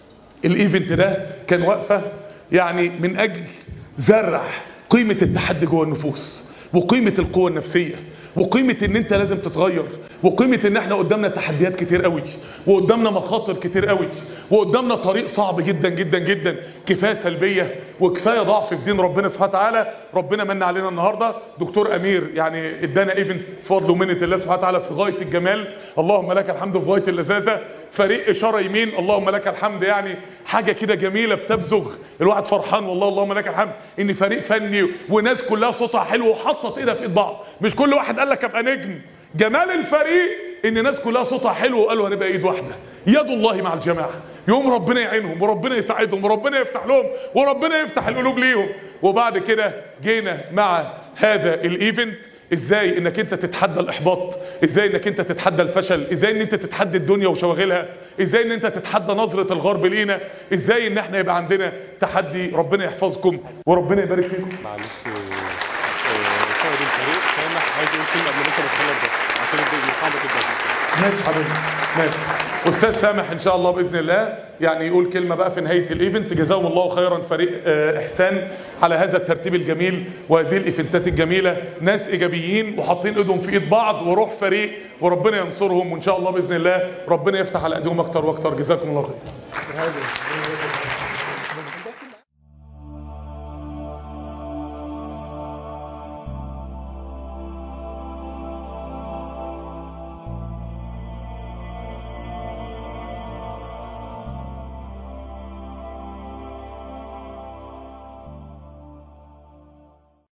S1: الايفنت ده كان واقفه يعني من اجل زرع قيمه التحدي جوه النفوس وقيمه القوه النفسيه وقيمه ان انت لازم تتغير وقيمه ان احنا قدامنا تحديات كتير قوي وقدامنا مخاطر كتير قوي وقدامنا طريق صعب جدا جدا جدا كفايه سلبيه وكفايه ضعف في دين ربنا سبحانه وتعالى ربنا من علينا النهارده دكتور امير يعني ادانا ايفنت بفضل ومنه الله سبحانه وتعالى في غايه الجمال اللهم لك الحمد في غايه اللذاذه فريق اشاره يمين اللهم لك الحمد يعني حاجه كده جميله بتبزغ الواحد فرحان والله اللهم لك الحمد ان فريق فني وناس كلها صوتها حلو وحطت ايدها في ايد بعض مش كل واحد قال لك ابقى نجم جمال الفريق ان الناس كلها صوتها حلو وقالوا هنبقى ايد واحده يد الله مع الجماعه يوم ربنا يعينهم وربنا يساعدهم وربنا يفتح لهم وربنا يفتح القلوب ليهم وبعد كده جينا مع هذا الايفنت ازاي انك انت تتحدى الاحباط ازاي انك انت تتحدى الفشل ازاي ان انت تتحدى الدنيا وشواغلها ازاي ان انت تتحدى نظرة الغرب لينا ازاي ان احنا يبقى عندنا تحدي ربنا يحفظكم وربنا يبارك فيكم
S2: معلش آه، قائد الفريق سامح عايز يقول كلمه قبل ما انت بتخلص ده عشان المحاضره تبدا
S1: ماشي حبيبي ماشي استاذ سامح ان شاء الله باذن الله يعني يقول كلمه بقى في نهايه الايفنت جزاهم الله خيرا فريق آه، احسان على هذا الترتيب الجميل وهذه الايفنتات الجميله ناس ايجابيين وحاطين ايدهم في ايد بعض وروح فريق وربنا ينصرهم وان شاء الله باذن الله ربنا يفتح على ايديهم اكتر واكتر جزاكم الله خير